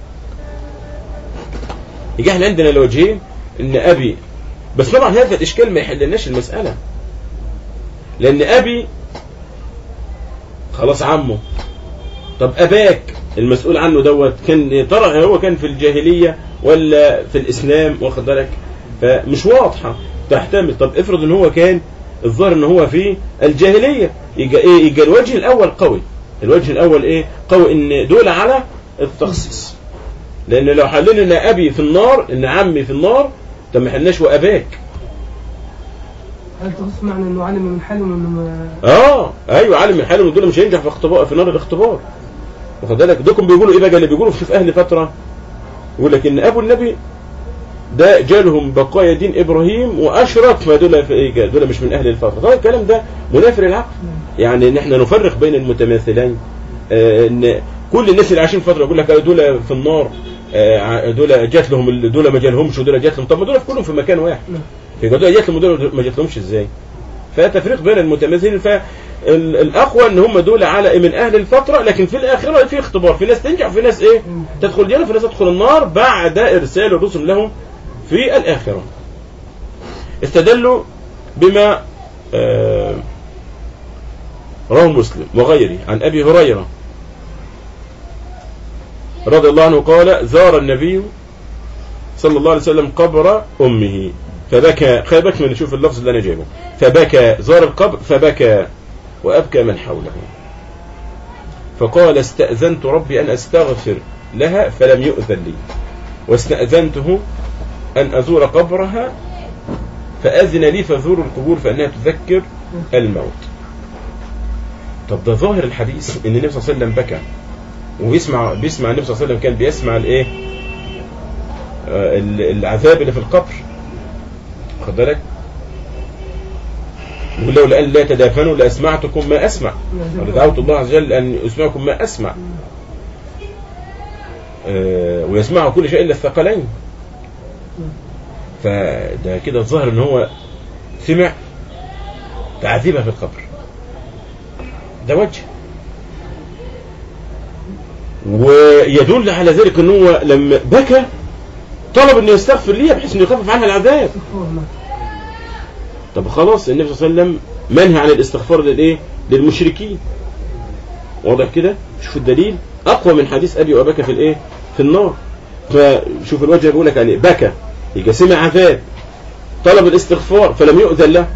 يجي احنا عندنا الوجهين ان ابي بس طبعا هذا الاشكال ما يحللناش المساله لان ابي خلاص عمه طب اباك المسؤول عنه دوت كان ترى هو كان في الجاهليه ولا في الاسلام واخد بالك فمش واضحه تحتمل طب افرض ان هو كان الظاهر ان هو في الجاهليه يبقى ايه يبقى الوجه الاول قوي الوجه الاول ايه قوي ان دول على التخصيص لان لو حللنا ان ابي في النار ان عمي في النار طب ما حلناش واباك هل تخص معنى انه علم من حلم انه ما اه ايوه عالم من حاله دول مش هينجح في اختبار في نار الاختبار واخد بالك دوكم بيقولوا ايه بقى اللي بيقولوا في اهل فتره يقول لك ان ابو النبي ده جالهم بقايا دين ابراهيم واشرك ما دول في ايه دول مش من اهل الفتره طبعا الكلام ده منافر العقل يعني ان احنا نفرق بين المتماثلين آه ان كل الناس اللي عايشين فتره يقول لك آه، دول في النار آه، دول جات لهم ال- دول ما جالهمش ودول جات لهم طب ما دول كلهم في مكان واحد نعم. يبقى دول جات لهم ودول ما جات لهمش ازاي فتفريق بين المتماثلين فالاقوى ان هم دول على من اهل الفتره لكن في الاخره في اختبار في ناس تنجح وفي ناس ايه تدخل الجنه وفي ناس تدخل النار بعد ارسال الرسل لهم في الاخره استدلوا بما آه، رواه مسلم وغيره عن ابي هريره رضي الله عنه قال زار النبي صلى الله عليه وسلم قبر امه فبكى خلي بالك من نشوف اللفظ اللي انا جايبه فبكى زار القبر فبكى وابكى من حوله فقال استاذنت ربي ان استغفر لها فلم يؤذن لي واستاذنته ان ازور قبرها فاذن لي فزور القبور فانها تذكر الموت طب ده ظاهر الحديث ان النبي صلى الله عليه وسلم بكى وبيسمع بيسمع النبي صلى الله عليه وسلم كان بيسمع الايه آه، ال- العذاب اللي في القبر خد بالك يقول لولا ان لا تدافنوا لاسمعتكم ما اسمع ودعوت الله عز وجل ان يسمعكم ما اسمع آه، ويسمع كل شيء الا الثقلين فده كده الظاهر ان هو سمع تعذيبها في القبر ده وجه ويدل على ذلك ان هو لما بكى طلب انه يستغفر ليها بحيث انه يخفف عنها العذاب استغفر الله طب خلاص النبي صلى الله عليه وسلم منهى عن الاستغفار للايه للمشركين واضح كده شوف الدليل اقوى من حديث ابي واباك في الايه في النار فشوف الوجه بيقول لك يعني بكى يبقى سمع عذاب طلب الاستغفار فلم يؤذن له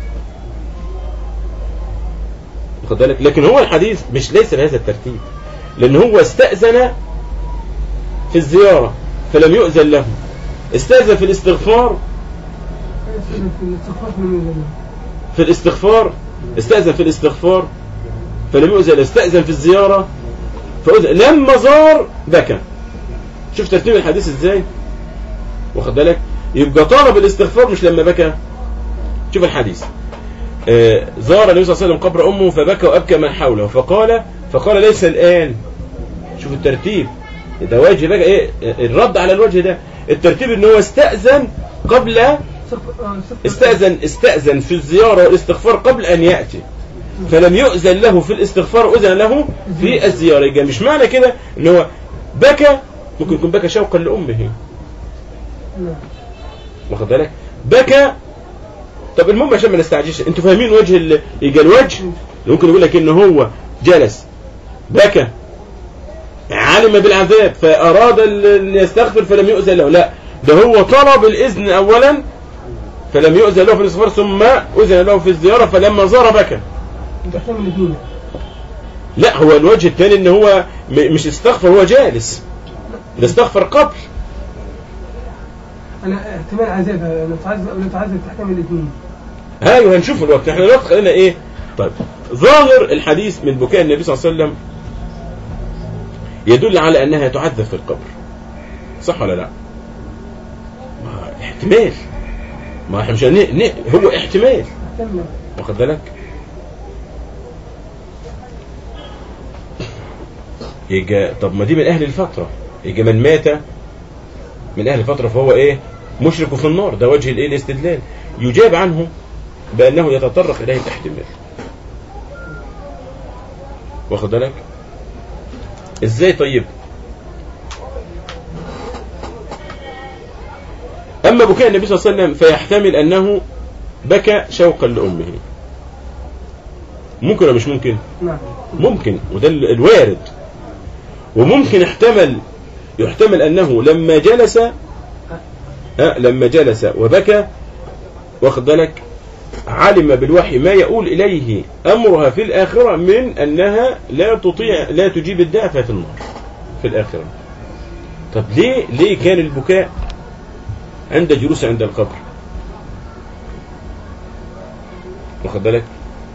واخد بالك لكن هو الحديث مش ليس بهذا الترتيب لان هو استأذن في الزيارة فلم يؤذن له استأذن في الاستغفار استأذن في الاستغفار من الله في الاستغفار استأذن في الاستغفار فلم يؤذن له استأذن في الزيارة فأذن لما زار بكى شوف ترتيب الحديث ازاي واخد بالك يبقى طلب الاستغفار مش لما بكى شوف الحديث آه، زار النبي صلى الله عليه وسلم قبر امه فبكى وابكى من حوله فقال فقال ليس الان شوف الترتيب ده وجه بقى ايه الرد على الوجه ده الترتيب ان هو استأذن قبل استغفر آه، استغفر استأذن استأذن في الزيارة والاستغفار قبل أن يأتي فلم يؤذن له في الاستغفار أذن له في الزيارة يبقى مش معنى كده ان هو بكى ممكن يكون بكى شوقا لأمه نعم واخد بالك بكى طب المهم عشان ما نستعجلش انتوا فاهمين وجه ال- يبقى الوجه اللي ممكن يقول لك ان هو جلس بكى علم بالعذاب فاراد ال- ان يستغفر فلم يؤذن له لا ده هو طلب الاذن اولا فلم يؤذن له في الاستغفار ثم اذن له في الزياره فلما زار بكى انت من الدين لا هو الوجه الثاني ان هو م- مش استغفر هو جالس ده استغفر قبل انا احتمال عذاب لو تعذب لو تعذب تحتمل الاثنين ايوه هنشوف الوقت احنا الوقت خلينا ايه طيب ظاهر الحديث من بكاء النبي صلى الله عليه وسلم يدل على انها تعذب في القبر صح ولا لا ما احتمال ما احنا مش هن- ن- هو احتمال احتمل واخد بالك يجي طب ما دي من اهل الفتره يجي من مات من اهل الفتره فهو ايه مشرك في النار ده وجه الايه الاستدلال يجاب عنه بانه يتطرق اليه الاحتمال واخد بالك ازاي طيب اما بكاء النبي صلى الله عليه وسلم فيحتمل انه بكى شوقا لامه ممكن ولا مش ممكن نعم ممكن وده ال- الوارد وممكن احتمل يحتمل انه لما جلس أه لما جلس وبكى واخد بالك علم بالوحي ما يقول اليه امرها في الاخره من انها لا تطيع لا تجيب الداعي فهي في النار في الاخره طب ليه ليه كان البكاء عند جلوس عند القبر واخد بالك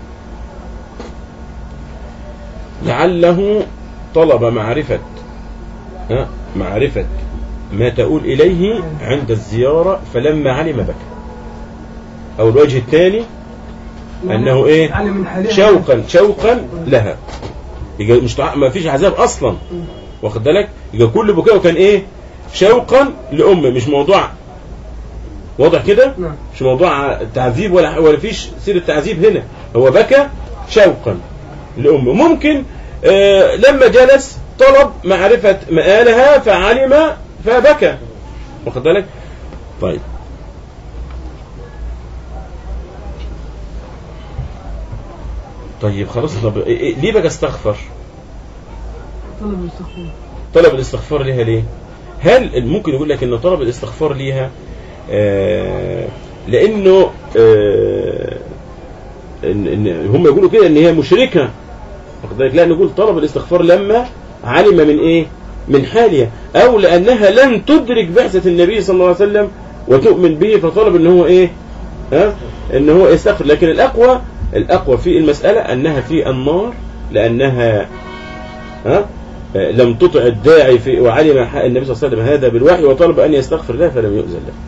لعله طلب معرفة ها معرفة ما تقول إليه عند الزيارة فلما علم بكى أو الوجه الثاني أنه إيه علم من حالها شوقا شوقا لها يبقى مش تع- ما فيش عذاب أصلا واخد بالك يبقى كل بكاء كان إيه شوقا لأمه مش موضوع واضح كده نعم مش موضوع تعذيب ولا ولا فيش سيرة تعذيب هنا هو بكى شوقا لأمه ممكن آه لما جلس طلب معرفة مآلها فعلم فبكى واخد بالك طيب طيب خلاص طب إيه- إيه- ليه بقى استغفر طلب الاستغفار طلب الاستغفار ليها ليه هل ممكن يقول لك ان طلب الاستغفار ليها آه لانه آه إن, ان هم يقولوا كده ان هي مشركه واخد بالك؟ لا نقول طلب الاستغفار لما علم من ايه من حالها او لانها لن تدرك بعثه النبي صلى الله عليه وسلم وتؤمن به فطلب ان هو ايه ها ان هو يستغفر لكن الاقوى الاقوى في المساله انها في النار لانها ها آه، لم تطع الداعي في وعلم حق النبي صلى الله عليه وسلم هذا بالوحي وطلب ان يستغفر له فلم يؤذن له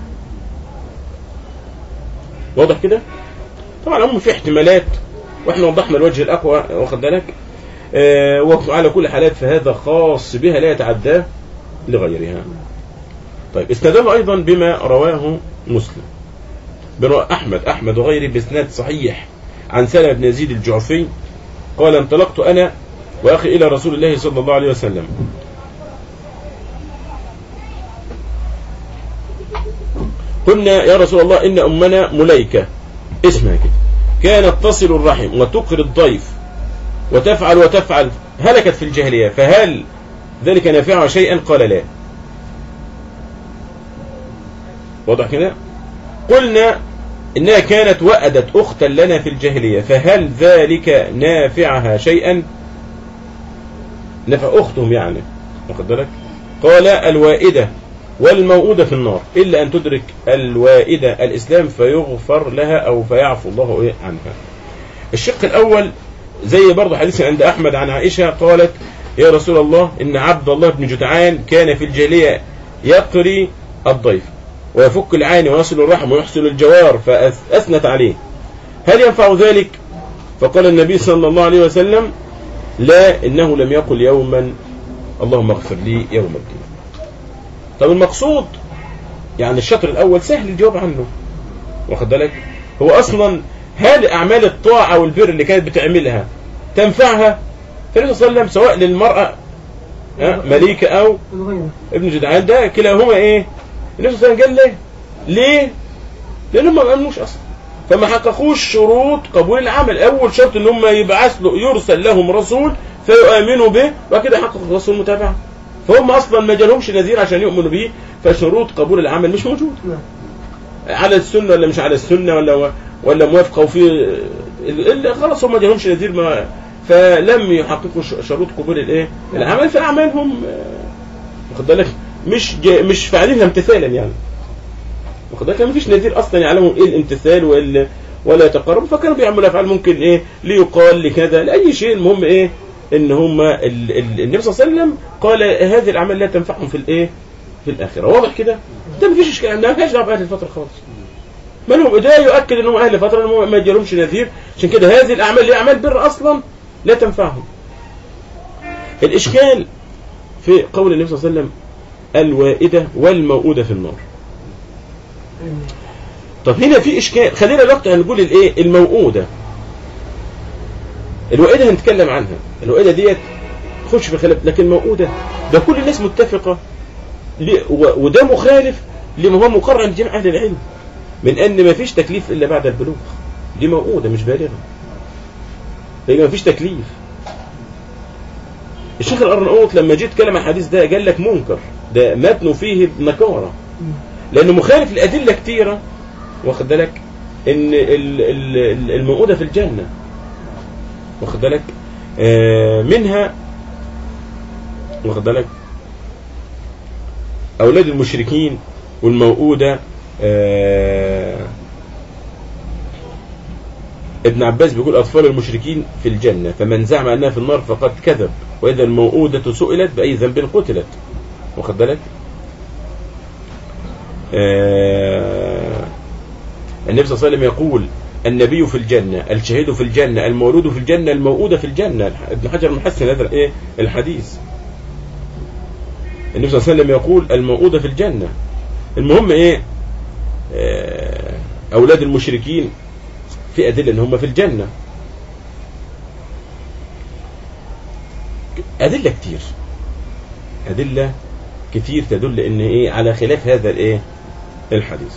واضح كده طبعا هم في احتمالات واحنا وضحنا الوجه الاقوى واخد بالك آه وعلى كل حالات فهذا خاص بها لا يتعدى لغيرها طيب استدل ايضا بما رواه مسلم بروى احمد احمد وغيره باسناد صحيح عن سلمة بن يزيد الجعفي قال انطلقت انا واخي الى رسول الله صلى الله عليه وسلم قلنا يا رسول الله إن أمنا مليكة اسمها كده كانت تصل الرحم وتقري الضيف وتفعل وتفعل هلكت في الجاهلية فهل ذلك نافعها شيئا قال لا واضح كده قلنا إنها كانت وأدت أختا لنا في الجاهلية فهل ذلك نافعها شيئا نفع أختهم يعني واخد بالك قال الوائدة والموؤودة في النار إلا أن تدرك الوائدة الإسلام فيغفر لها أو فيعفو الله إيه عنها الشق الأول زي برضه حديث عند أحمد عن عائشة قالت يا رسول الله إن عبد الله بن جدعان كان في الجاهلية يقري الضيف ويفك العين ويصل الرحم ويحسن الجوار فأثنت عليه هل ينفع ذلك فقال النبي صلى الله عليه وسلم لا إنه لم يقل يوما اللهم اغفر لي يوم الدين طب المقصود يعني الشطر الأول سهل الجواب عنه واخد بالك هو أصلا هل أعمال الطاعة والبر اللي كانت بتعملها تنفعها فالنبي صلى الله عليه وسلم سواء للمرأة ها، مليكة أو الغيرة ابن جدعان ده كلاهما ايه النبي صلى الله عليه وسلم قال ليه ليه لانهم ما امنوش اصلا فما حققوش شروط قبول العمل اول شرط ان هم يبعث له يرسل لهم رسول فيؤمنوا به وبعد كده يحقق الرسول المتابعه فهم اصلا ما جالهمش نذير عشان يؤمنوا به فشروط قبول العمل مش موجود نعم على السنه ولا مش على السنه ولا ولا موافقه وفي ال- خلاص هم ما جالهمش نذير ما فلم يحققوا ش- شروط قبول الايه العمل فاعمالهم آه، واخد بالك مش جا- مش فاعلينها امتثالا يعني واخد بالك ما فيش نذير اصلا يعلمهم ايه الامتثال وال ولا يتقرب فكانوا بيعملوا افعال ممكن ايه ليقال لكذا لاي شيء المهم ايه ان هم ال- ال- النبي صلى الله عليه وسلم قال هذه الاعمال لا تنفعهم في الايه في الاخره واضح كده ده ما فيش اشكال ما فيش دعوه باهل الفتره خالص ما لهم ده يؤكد انهم اهل فتره انهم ما جالهمش نذير عشان كده هذه الاعمال اللي هي اعمال بر اصلا لا تنفعهم الاشكال في قول النبي صلى الله عليه وسلم الوائده والموؤوده في النار أيوة. طب هنا في اشكال خلينا الوقت هنقول الايه الموؤوده الوائده هنتكلم عنها الوائده ديت خش في خلاف لكن الموؤوده ده كل الناس متفقه ليه- و- وده مخالف لما هو مقرر عند جميع اهل العلم من ان ما فيش تكليف الا بعد البلوغ دي موؤوده مش بالغه فيبقى ما فيش تكليف الشيخ الارناؤوط لما جيت كلم الحديث ده قال لك منكر ده متنه فيه نكاره مم. لانه مخالف لادله كتيره واخد بالك ان ال- ال- ال- الموؤوده في الجنه واخد بالك آه، منها واخد بالك اولاد المشركين والموؤوده آه، ابن عباس بيقول اطفال المشركين في الجنه فمن زعم انها في النار فقد كذب واذا الموؤوده سئلت باي ذنب قتلت واخد بالك آه، النبي صلى الله عليه وسلم يقول النبي في الجنة الشهيد في الجنة المولود في الجنة الموؤودة في الجنة ابن حجر محسن هذا الايه الحديث النبي صلى الله عليه وسلم يقول الموؤودة في الجنة المهم ايه آه، اولاد المشركين في ادله ان هم في الجنه ادله كتير ادله كتير تدل ان ايه على خلاف هذا الايه الحديث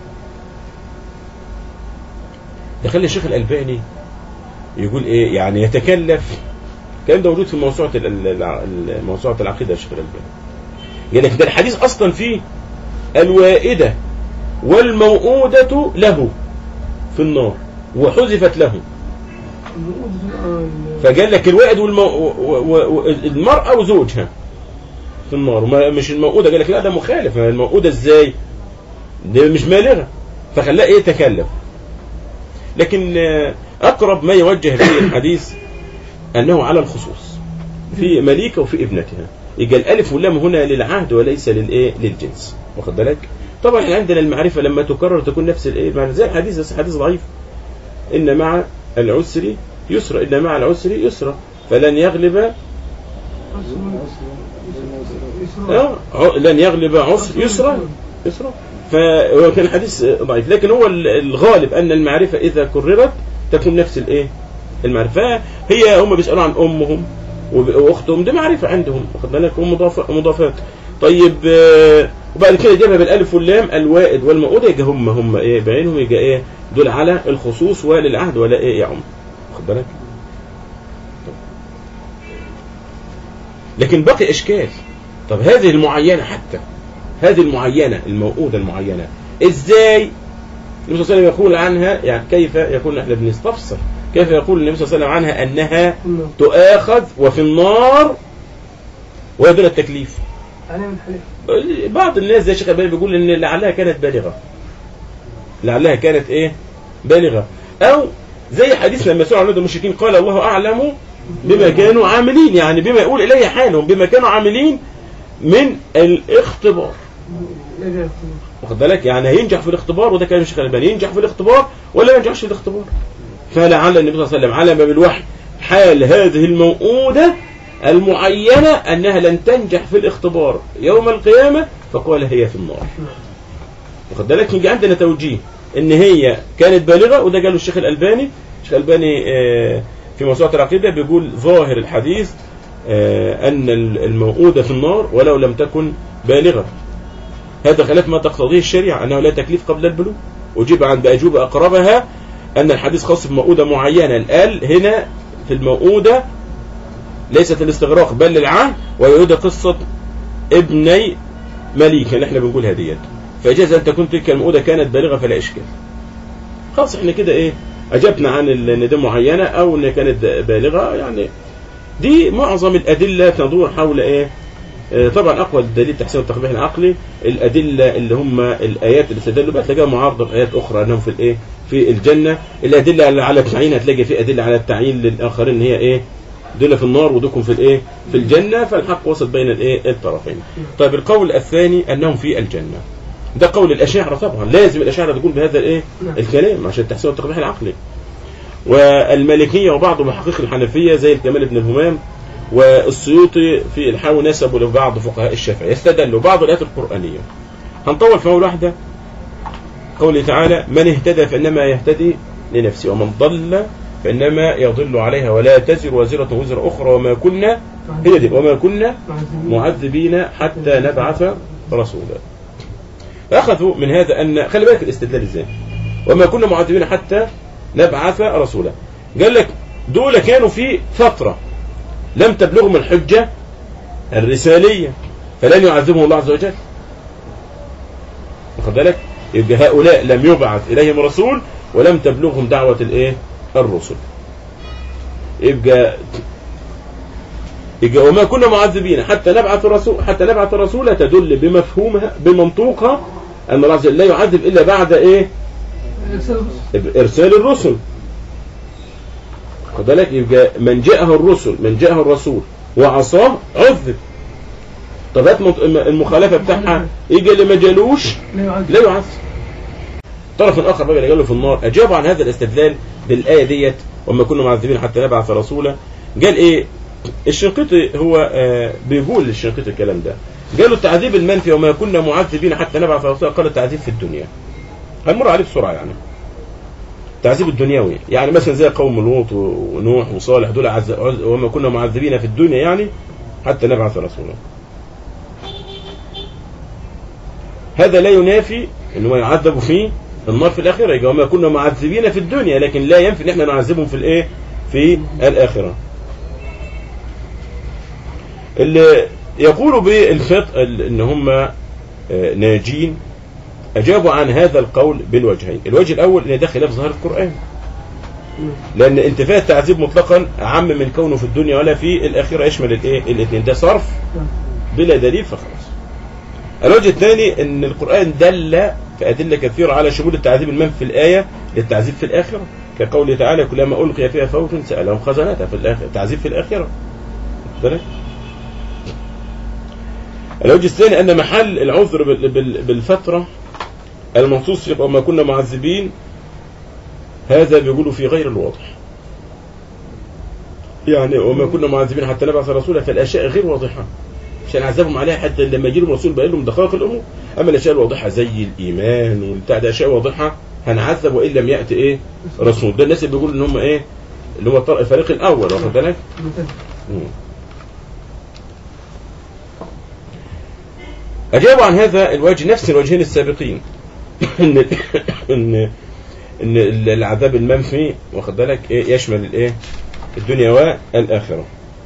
ده خلي الشيخ الالباني يقول ايه يعني يتكلف الكلام ده موجود في موسوعه ال- ال- ال- موسوعه العقيده الشيخ الالباني قال لك ده الحديث اصلا فيه الوائده والموؤودة له في النار وحذفت له الوقود في- آه، ال- فقال لك الوائد والمو... و... و... و... المرأة وزوجها في النار وما مش الموؤودة قال لك لا ده مخالف الموؤودة ازاي ده مش بالغة فخلاه ايه تكلف لكن آه، اقرب ما يوجه به الحديث انه على الخصوص في مليكة وفي ابنتها يبقى الالف واللام هنا للعهد وليس للايه للجنس واخد بالك طبعا احنا عندنا المعرفة لما تكرر تكون نفس الايه المعرفة. زي الحديث بس حديث ضعيف ان مع العسر يسرا ان مع العسر يسرا فلن يغلب يسرى. آه، ع- لن يغلب عسر يسرا يسرا فكان الحديث ضعيف لكن هو ال- الغالب ان المعرفه اذا كررت تكون نفس الايه المعرفه هي هم بيسالوا عن امهم وب- واختهم دي معرفه عندهم واخد بالك هم مضاف- مضافات طيب آه، وبعد كده جابها بالالف واللام الوائد والمؤودة يبقى هم هم ايه بعينهم يبقى ايه دول على الخصوص وللعهد ولا ايه يعم خد بالك لكن بقي اشكال طب هذه المعينة حتى هذه المعينة الموؤودة المعينة ازاي النبي صلى الله عليه وسلم يقول عنها يعني كيف يكون احنا بنستفسر كيف يقول النبي صلى الله عليه وسلم عنها انها النار. تؤاخذ وفي النار ويدون التكليف عليه من حلف بعض الناس زي الشيخ الباني بيقول ان لعلها كانت بالغه لعلها كانت ايه بالغه او زي حديث لما سئل عن المشركين قال الله اعلم بما كانوا عاملين يعني بما يقول الي حالهم بما كانوا عاملين من الاختبار لا جاء واخد بالك يعني هينجح في الاختبار وده كان الشيخ الالباني ينجح في الاختبار ولا ما ينجحش في الاختبار فلعل النبي صلى الله عليه وسلم علم بالوحي حال هذه الموؤودة المعينة أنها لن تنجح في الاختبار يوم القيامة فقال هي في النار واخد بالك يجي عندنا توجيه ان هي كانت بالغة وده قاله الشيخ الألباني الشيخ الألباني آه، في موسوعة العقيدة بيقول ظاهر الحديث آه، أن الموؤودة في النار ولو لم تكن بالغة هذا خلاف ما تقتضيه الشريعة أنه لا تكليف قبل البلوغ أجيب عن بأجوبة أقربها أن الحديث خاص بموؤودة معينة الآل هنا في الموؤودة ليست الاستغراق بل للعهد ويعود قصة ابني مليك اللي احنا بنقولها ديت فإجاز أن تكون تلك الموؤودة كانت بالغة فلا إشكال خلاص احنا كده ايه أجبنا عن ال- ان دي معينة أو ان كانت بالغة يعني دي معظم الأدلة تدور حول ايه آه، طبعا اقوى دليل تحسين التقبيح العقلي الادله اللي هم الايات اللي استدلوا بها تلاقيها معارضه بايات اخرى انهم في الايه في الجنه الادله اللي على التعيين هتلاقي في ادله على التعيين للاخرين ان هي ايه دول في النار ودكم في الايه في الجنه فالحق وسط بين الايه الطرفين طيب القول الثاني انهم في الجنه ده قول الاشاعره طبعا لازم الاشاعره تقول بهذا الايه نعم. الكلام عشان تحسين التقبيح العقلي والمالكيه وبعض محققي الحنفيه زي الكمال بن الهمام والسيوطي في الحاوي نسبوا لبعض فقهاء الشافعي يستدلوا بعض الآيات القرآنية هنطول في أول واحدة قوله تعالى من اهتدى فإنما يهتدي لنفسه ومن ضل فإنما يضل عليها ولا تزر وزرة وزر أخرى وما كنا هي دي وما كنا معذبين حتى نبعث رسولا فأخذوا من هذا أن خلي بالك الاستدلال ازاي وما كنا معذبين حتى نبعث رسولا قال لك دول كانوا في فترة لم تبلغهم الحجة الرسالية فلن يعذبهم الله عز وجل واخد بالك يبقى هؤلاء لم يبعث إليهم رسول ولم تبلغهم دعوة الايه الرسل يبقى يبقى وما كنا معذبين حتى نبعث رسول حتى نبعث رسولا تدل بمفهومها بمنطوقها ان الله عز وجل لا يعذب الا بعد ايه ارسال الرسل خد بالك يبقى من جاءه الرسل من جاءه الرسول وعصاه عذب طب هات منط- المخالفه بتاعها يجي اللي ما جالوش لا يعذب لا يعذب طرف اخر بقى اللي قالوا في النار اجابوا عن هذا الاستدلال بالايه ديت وما كنا معذبين حتى نبعث رسولا قال ايه الشنقيطي هو آه بيقول للشنقيطي الكلام ده قالوا التعذيب المنفي وما كنا معذبين حتى نبعث رسولا قال التعذيب في الدنيا هنمر عليه بسرعه يعني التعذيب الدنيوي يعني مثلا زي قوم لوط ونوح وصالح دول عز... عز- وما كنا معذبين في الدنيا يعني حتى نبعث رسولا هذا لا ينافي انه يعذب في النار في الاخره يبقى وما كنا معذبين في الدنيا لكن لا ينفي ان احنا نعذبهم في الايه في الاخره اللي يقولوا بالفطر ان هم آه، ناجين اجابوا عن هذا القول بالوجهين الوجه الاول ان ده خلاف ظاهر القران لان انتفاء التعذيب مطلقا اعم من كونه في الدنيا ولا في الاخره يشمل الايه الاثنين ده صرف بلا دليل فخلاص الوجه الثاني ان القران دل في ادله كثيره على شمول التعذيب المنفي في الايه للتعذيب في الاخره كقوله تعالى كلما القي فيها فوج سالهم خزنتها في الاخره التعذيب في الاخره واخد بالك؟ الوجه الثاني ان محل العذر بال- بال- بالفتره المنصوص في وما كنا معذبين هذا بيقولوا في غير الواضح يعني وما كنا معذبين حتى نبعث رسولا فالاشياء غير واضحه عشان نعذبهم عليها حتى لما يجي لهم رسول بين لهم دقائق الامور اما الاشياء الواضحه زي الايمان والبتاع ده اشياء واضحه هنعذب وان لم ياتي ايه رسول ده الناس اللي بيقولوا ان هم ايه اللي هو الطرف- الفريق الاول واخد بالك مم. أجابوا عن هذا الوجه نفس الوجهين السابقين إن إن إن العذاب المنفي واخد بالك إيه يشمل الإيه الدنيا والآخرة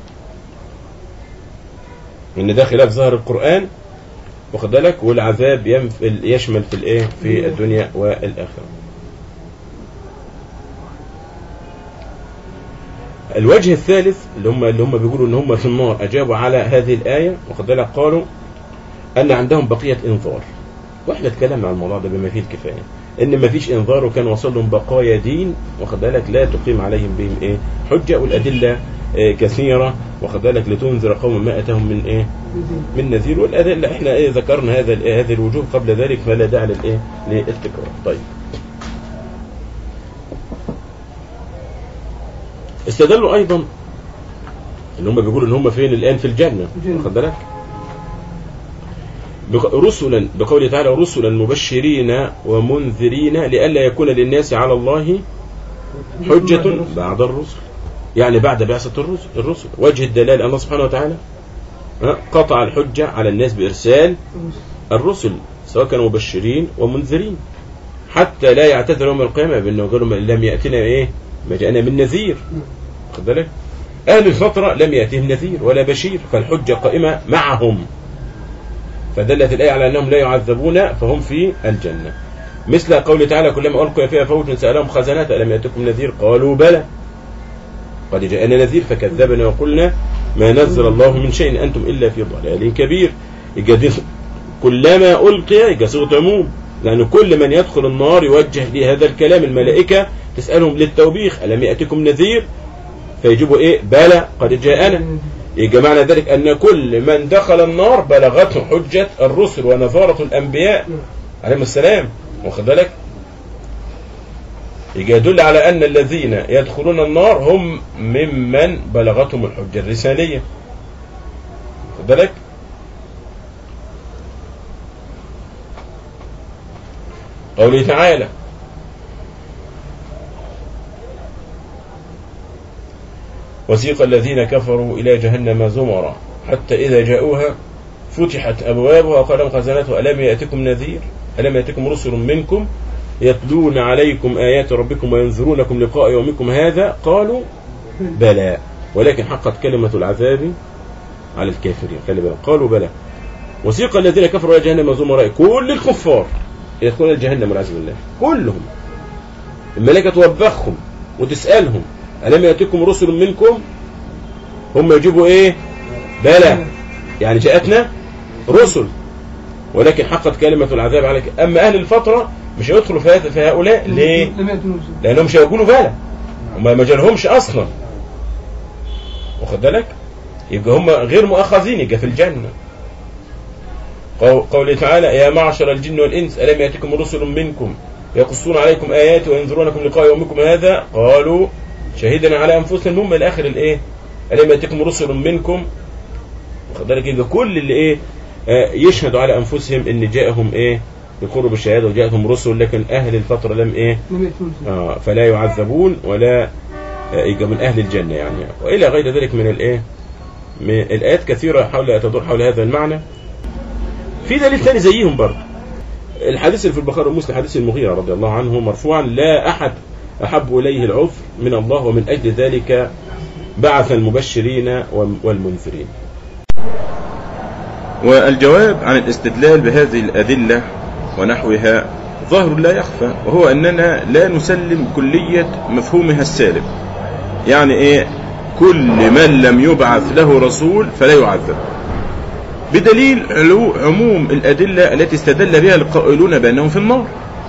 إن ده خلاف ظاهر القرآن واخد بالك والعذاب ينف... يشمل في الإيه في الدنيا والآخرة الوجه الثالث اللي هم اللي هم بيقولوا ان هم في النار اجابوا على هذه الايه واخد بالك قالوا ان عندهم بقيه انذار واحنا اتكلمنا عن الموضوع ده بما فيه الكفايه ان ما فيش انذار وكان وصل لهم بقايا دين واخد بالك لا تقيم عليهم بهم ايه حجه والادله إيه كثيره واخد بالك لتنذر قوم ما اتاهم من ايه من نذير والادله احنا ايه ذكرنا هذا الإيه هذه الوجوه قبل ذلك فلا داعي للايه للتكرار طيب استدلوا ايضا ان هم بيقولوا ان هم فين الان في الجنه الجنة. واخد بالك بق- رسلا بقوله تعالى رسلا مبشرين ومنذرين لئلا يكون للناس على الله حجة بعد الرسل يعني بعد بعثة الرسل الرسل وجه الدلالة الله سبحانه وتعالى ها، قطع الحجة على الناس بإرسال الرسل سواء كانوا مبشرين ومنذرين حتى لا يعتذر يوم القيامة بأنه قالوا ما- لم يأتنا إيه ما جاءنا من نذير خد بالك أهل الفترة لم يأتهم نذير ولا بشير فالحجة قائمة معهم فدلت الآية على أنهم لا يعذبون فهم في الجنة مثل قول تعالى كلما ألقي فيها فوج سألهم خزنات ألم يأتكم نذير قالوا بلى قد جاءنا نذير فكذبنا وقلنا ما نزل الله من شيء أنتم إلا في ضلال كبير يبقى دي كلما ألقي يبقى صيغة عموم لأن كل من يدخل النار يوجه لي هذا الكلام الملائكة تسألهم للتوبيخ ألم يأتكم نذير فيجيبوا إيه بلى قد جاءنا يبقى معنى ذلك أن كل من دخل النار بلغته حجة الرسل ونظارة الأنبياء عليهم السلام واخد بالك يبقى يدل على أن الذين يدخلون النار هم ممن بلغتهم الحجة الرسالية واخد بالك قوله تعالى وسيق الذين كفروا إلى جهنم زمرا حتى إذا جاءوها فتحت أبوابها وقال لهم خزنتها ألم يأتكم نذير ألم يأتكم رسل منكم يتلون عليكم آيات ربكم وينذرونكم لقاء يومكم هذا قالوا بلى ولكن حقت كلمة العذاب على الكافرين خلي بالك قالوا بلى وسيق الذين كفروا إلى جهنم زمراء كل الكفار يدخلون جهنم والعياذ بالله كلهم الملائكة توبخهم وتسألهم ألم يأتكم رسل منكم هم يجيبوا إيه بلى يعني جاءتنا رسل ولكن حقت كلمة العذاب عليك أما أهل الفترة مش هيدخلوا في هذا- في هؤلاء ليه لم يأتوا رسل. لأنهم مش هيقولوا بلى هم ما جالهمش أصلا واخد بالك يبقى هم غير مؤاخذين يبقى في الجنة قو- قوله تعالى يا معشر الجن والإنس ألم يأتكم رسل منكم يقصون عليكم آياتي وينذرونكم لقاء يومكم هذا قالوا شهدنا على أنفسنا المهم إلى آخر الإيه ألم يأتكم رسل منكم واخد بالك يبقى كل اللي إيه آه، يشهدوا على أنفسهم إن جاءهم إيه يقروا بالشهادة وجاءتهم رسل لكن أهل الفترة لم إيه لم يأتوا رسل. آه فلا يعذبون ولا آه، يبقى من أهل الجنة يعني وإلى غير ذلك من الإيه من الآيات كثيرة حول تدور حول هذا المعنى في دليل ثاني زيهم برضه الحديث اللي في البخاري ومسلم حديث المغيرة رضي الله عنه مرفوعا لا أحد أحب إليه العذر من الله ومن أجل ذلك بعث المبشرين والمنذرين والجواب عن الاستدلال بهذه الأدلة ونحوها ظاهر لا يخفى وهو أننا لا نسلم كلية مفهومها السالب يعني إيه كل من لم يبعث له رسول فلا يعذب بدليل علو عموم الأدلة التي استدل بها القائلون بأنهم في النار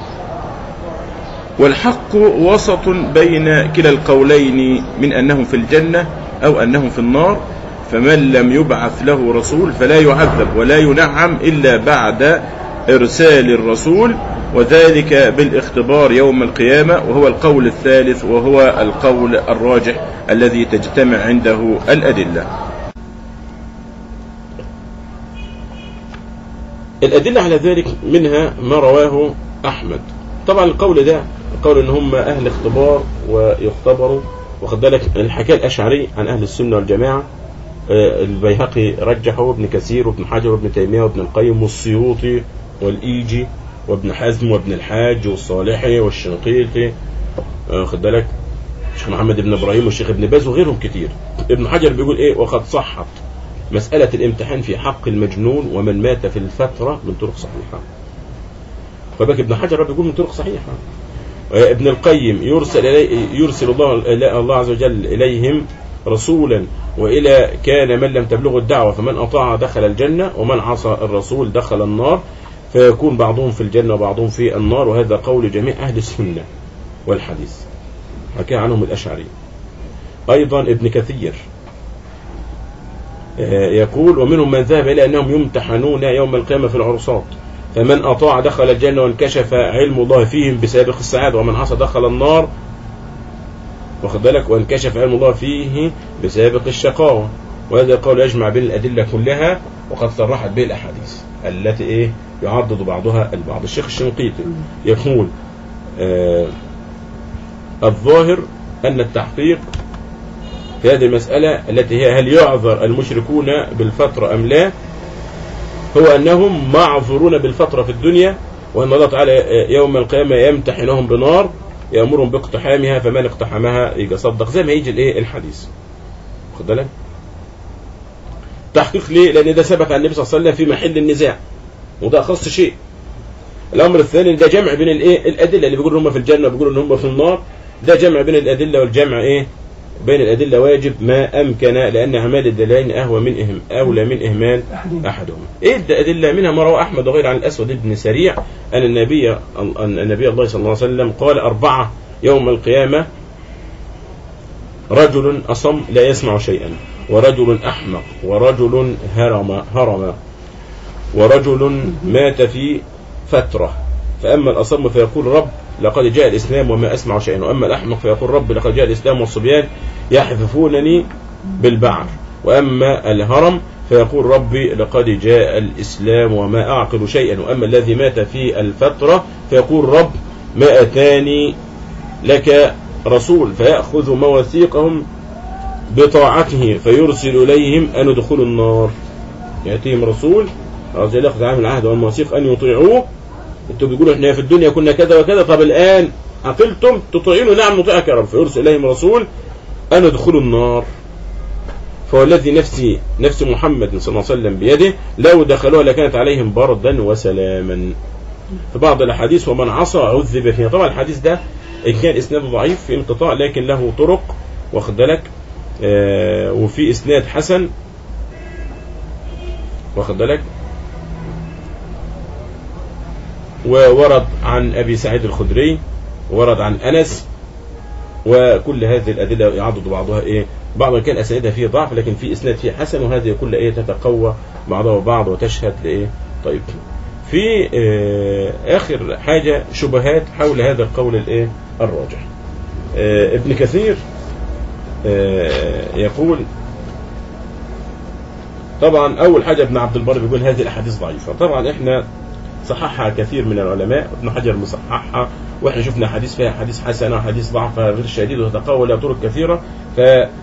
والحق وسط بين كلا القولين من أنهم في الجنة أو أنهم في النار فمن لم يبعث له رسول فلا يعذب ولا ينعم إلا بعد إرسال الرسول وذلك بالاختبار يوم القيامة وهو القول الثالث وهو القول الراجح الذي تجتمع عنده الأدلة الأدلة على ذلك منها ما رواه أحمد طبعا القول ده القول ان هم اهل اختبار ويختبروا واخد بالك الحكايه الاشعري عن اهل السنه والجماعه آه، البيهقي رجحه ابن كثير وابن حجر وابن تيمية وابن القيم والسيوطي والإيجي وابن حزم وابن الحاج والصالحي والشنقيطي آه، خد بالك الشيخ محمد بن ابراهيم والشيخ ابن باز وغيرهم كتير ابن حجر بيقول ايه وقد صحت مسألة الامتحان في حق المجنون ومن مات في الفترة من طرق صحيحة فبك ابن حجر بيقول من طرق صحيحة آه، ابن القيم يرسل إلي يرسل الله الله عز وجل إليهم رسولا وإلى كان من لم تبلغه الدعوة فمن أطاع دخل الجنة ومن عصى الرسول دخل النار فيكون بعضهم في الجنة وبعضهم في النار وهذا قول جميع أهل السنة والحديث حكى عنهم الأشعري أيضا ابن كثير آه، يقول ومنهم من ذهب إلى أنهم يمتحنون يوم القيامة في العرصات فمن أطاع دخل الجنة وانكشف علم الله فيهم بسابق السعادة ومن عصى دخل النار واخد بالك وانكشف علم الله فيه بسابق الشقاوة وهذا القول يجمع بين الأدلة كلها وقد صرحت به الأحاديث التي إيه يعضد بعضها البعض الشيخ الشنقيطي يقول آه الظاهر أن التحقيق في هذه المسألة التي هي هل يعذر المشركون بالفترة أم لا هو أنهم معذورون بالفترة في الدنيا وأن الله تعالى يوم القيامة يمتحنهم بنار يأمرهم باقتحامها فمن اقتحمها يجي صدق زي ما يجي الايه الحديث خد بالك تحقيق ليه لأن ده ثبت عن النبي صلى الله عليه وسلم في محل النزاع وده أخص شيء الأمر الثاني ده جمع بين الايه الأدلة اللي بيقولوا هم في الجنة وبيقولوا ان هم في النار ده جمع بين الأدلة والجمع ايه بين الأدلة واجب ما أمكن لأن أعمال الدلائل أهوى من إهم أولى من إهمال أحدهم إيه الأدلة منها ما روى أحمد وغير عن الأسود بن سريع أن النبي أن النبي الله صلى الله عليه وسلم قال أربعة يوم القيامة رجل أصم لا يسمع شيئا ورجل أحمق ورجل هرم هرم ورجل مات في فترة فأما الأصم فيقول رب لقد جاء الإسلام وما أسمع شيئا وأما الأحمق فيقول رب لقد جاء الإسلام والصبيان يحففونني بالبعر وأما الهرم فيقول ربي لقد جاء الإسلام وما أعقل شيئا وأما الذي مات في الفترة فيقول رب ما أتاني لك رسول فيأخذ مواثيقهم بطاعته فيرسل إليهم أن يدخلوا النار يأتيهم رسول عاوز ياخذ عام العهد والمواثيق أن يطيعوه انتوا بيقولوا احنا في الدنيا كنا كذا وكذا طب الآن عقلتم تطيعون نعم نطيعك يا رب فيرسل إليهم رسول أن يدخلوا النار فهو الذي نفسي نفس محمد صلى الله عليه وسلم بيده لو دخلوها لكانت عليهم بردا وسلاما في بعض الأحاديث ومن عصى عذب فيها طبعا الحديث ده إن كان إسناده ضعيف في انقطاع لكن له طرق واخد بالك آه وفي إسناد حسن واخد بالك وورد عن أبي سعيد الخدري ورد عن أنس وكل هذه الأدلة يعضد بعضها إيه بعض كان أسانيدها فيه ضعف لكن في إسناد فيه حسن وهذه كل إيه تتقوى بعضها وبعض وتشهد لإيه طيب في آه آخر حاجة شبهات حول هذا القول الإيه الراجح آه ابن كثير آه يقول طبعا أول حاجة ابن عبد البر بيقول هذه الأحاديث ضعيفة طبعا إحنا صححها كثير من العلماء ابن حجر مصححها واحنا شفنا حديث فيها حديث حسنه وحديث ضعفها غير شديد وتتقوى لها طرق كثيره ف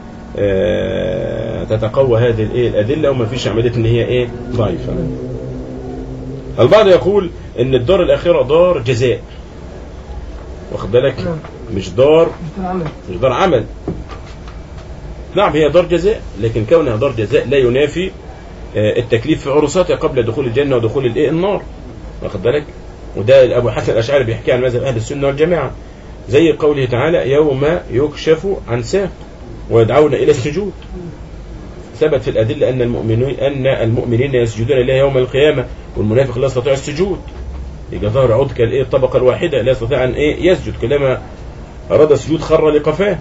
تتقوى هذه الايه الادله وما فيش عمليه ان هي ايه ضعيفه البعض يقول ان الدار الاخره دار جزاء واخد بالك مش دار مش دار عمل نعم هي دار جزاء لكن كونها دار جزاء لا ينافي التكليف في عرساتها قبل دخول الجنه ودخول الايه النار واخد بالك وده ابو حسن الاشعري بيحكي عن مذهب اهل السنه والجماعه زي قوله تعالى يوم يكشف عن ساق ويدعون الى السجود ثبت في الادله ان المؤمنين ان المؤمنين يسجدون لله يوم القيامه والمنافق لا يستطيع السجود يبقى ظهر عود كالايه الطبقه الواحده لا يستطيع ان ايه يسجد كلما اراد السجود خر لقفاه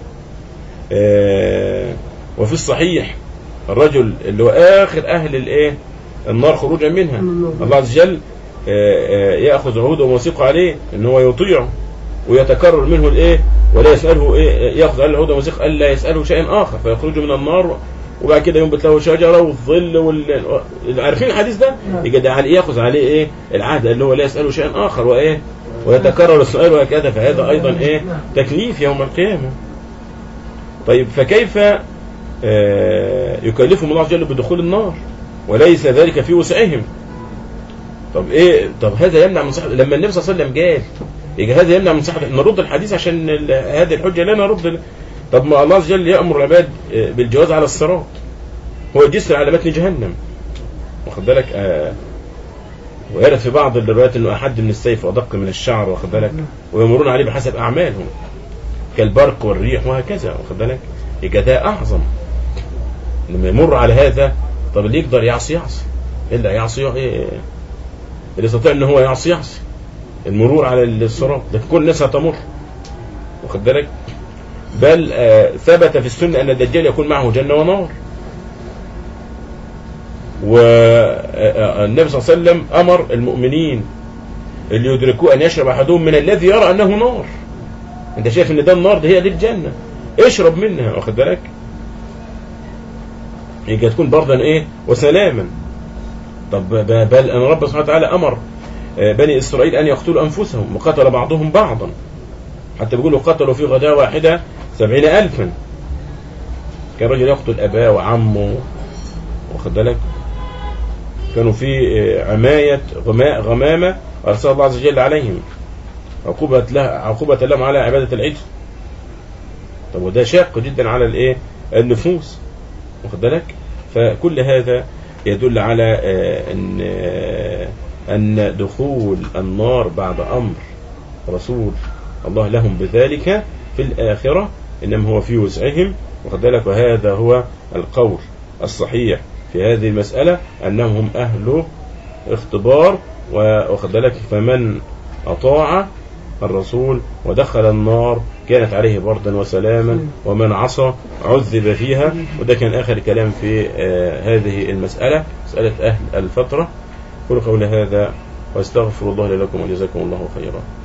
آه وفي الصحيح الرجل اللي هو اخر اهل الايه النار خروجا منها الله عز وجل ياخذ عهوده وموثيقه عليه ان هو يطيعه ويتكرر منه الايه ولا يساله ايه ياخذ عليه العهوده وموثيقه الا يساله شيء اخر فيخرج من النار وبعد كده ينبت له شجره والظل وال... عارفين الحديث ده يجد عليه ياخذ عليه ايه العهد اللي هو لا يساله شيء اخر وايه ويتكرر السؤال وهكذا فهذا ايضا ايه تكليف يوم القيامه طيب فكيف آه، يكلفهم الله عز وجل بدخول النار وليس ذلك في وسعهم طب ايه طب هذا يمنع من صحة لما النبي صلى الله عليه وسلم قال يبقى هذا يمنع من صحة نرد الحديث عشان ال- هذه الحجة لا نرد ال- طب ما الله عز وجل يأمر العباد آه، بالجواز على الصراط هو جسر على متن جهنم واخد بالك آه ويرد في بعض الروايات انه احد من السيف وادق من الشعر واخد بالك ويمرون عليه بحسب اعمالهم كالبرق والريح وهكذا واخد بالك يبقى ده اعظم لما يمر على هذا طب اللي يقدر يعصي يعصي الا يعصي إيه؟ اللي يستطيع ان هو يعصي يعصي المرور على الصراط لكن كل الناس هتمر واخد بالك بل آه ثبت في السنه ان الدجال يكون معه جنه ونار والنبي صلى الله عليه وسلم امر المؤمنين اللي يدركوا ان يشرب احدهم من الذي يرى انه نار انت شايف ان ده النار دي هي دي الجنه اشرب منها واخد بالك يبقى تكون برضا ايه وسلاما طب ب- بل ان رب سبحانه وتعالى امر آه، بني اسرائيل ان يقتلوا انفسهم وقتل بعضهم بعضا حتى بيقولوا قتلوا في غداة واحدة سبعين ألفا كان رجل يقتل أباه وعمه واخد بالك كانوا في آه، عماية غما- غمامة أرسل الله عز وجل عليهم عقوبة له عقوبة لهم على عبادة العجل طب وده شاق جدا على الايه النفوس واخد بالك فكل هذا يدل على آه، ان آه، ان دخول النار بعد امر رسول الله لهم بذلك في الاخره انما هو في وسعهم واخد بالك وهذا هو القول الصحيح في هذه المساله انهم هم اهل اختبار واخد بالك فمن اطاع الرسول ودخل النار كانت عليه بردا وسلاما ومن عصى عذب فيها وده كان آخر كلام في آه، هذه المسألة مسألة أهل الفترة قولوا قول هذا واستغفر الله لي لكم وجزاكم الله خيرا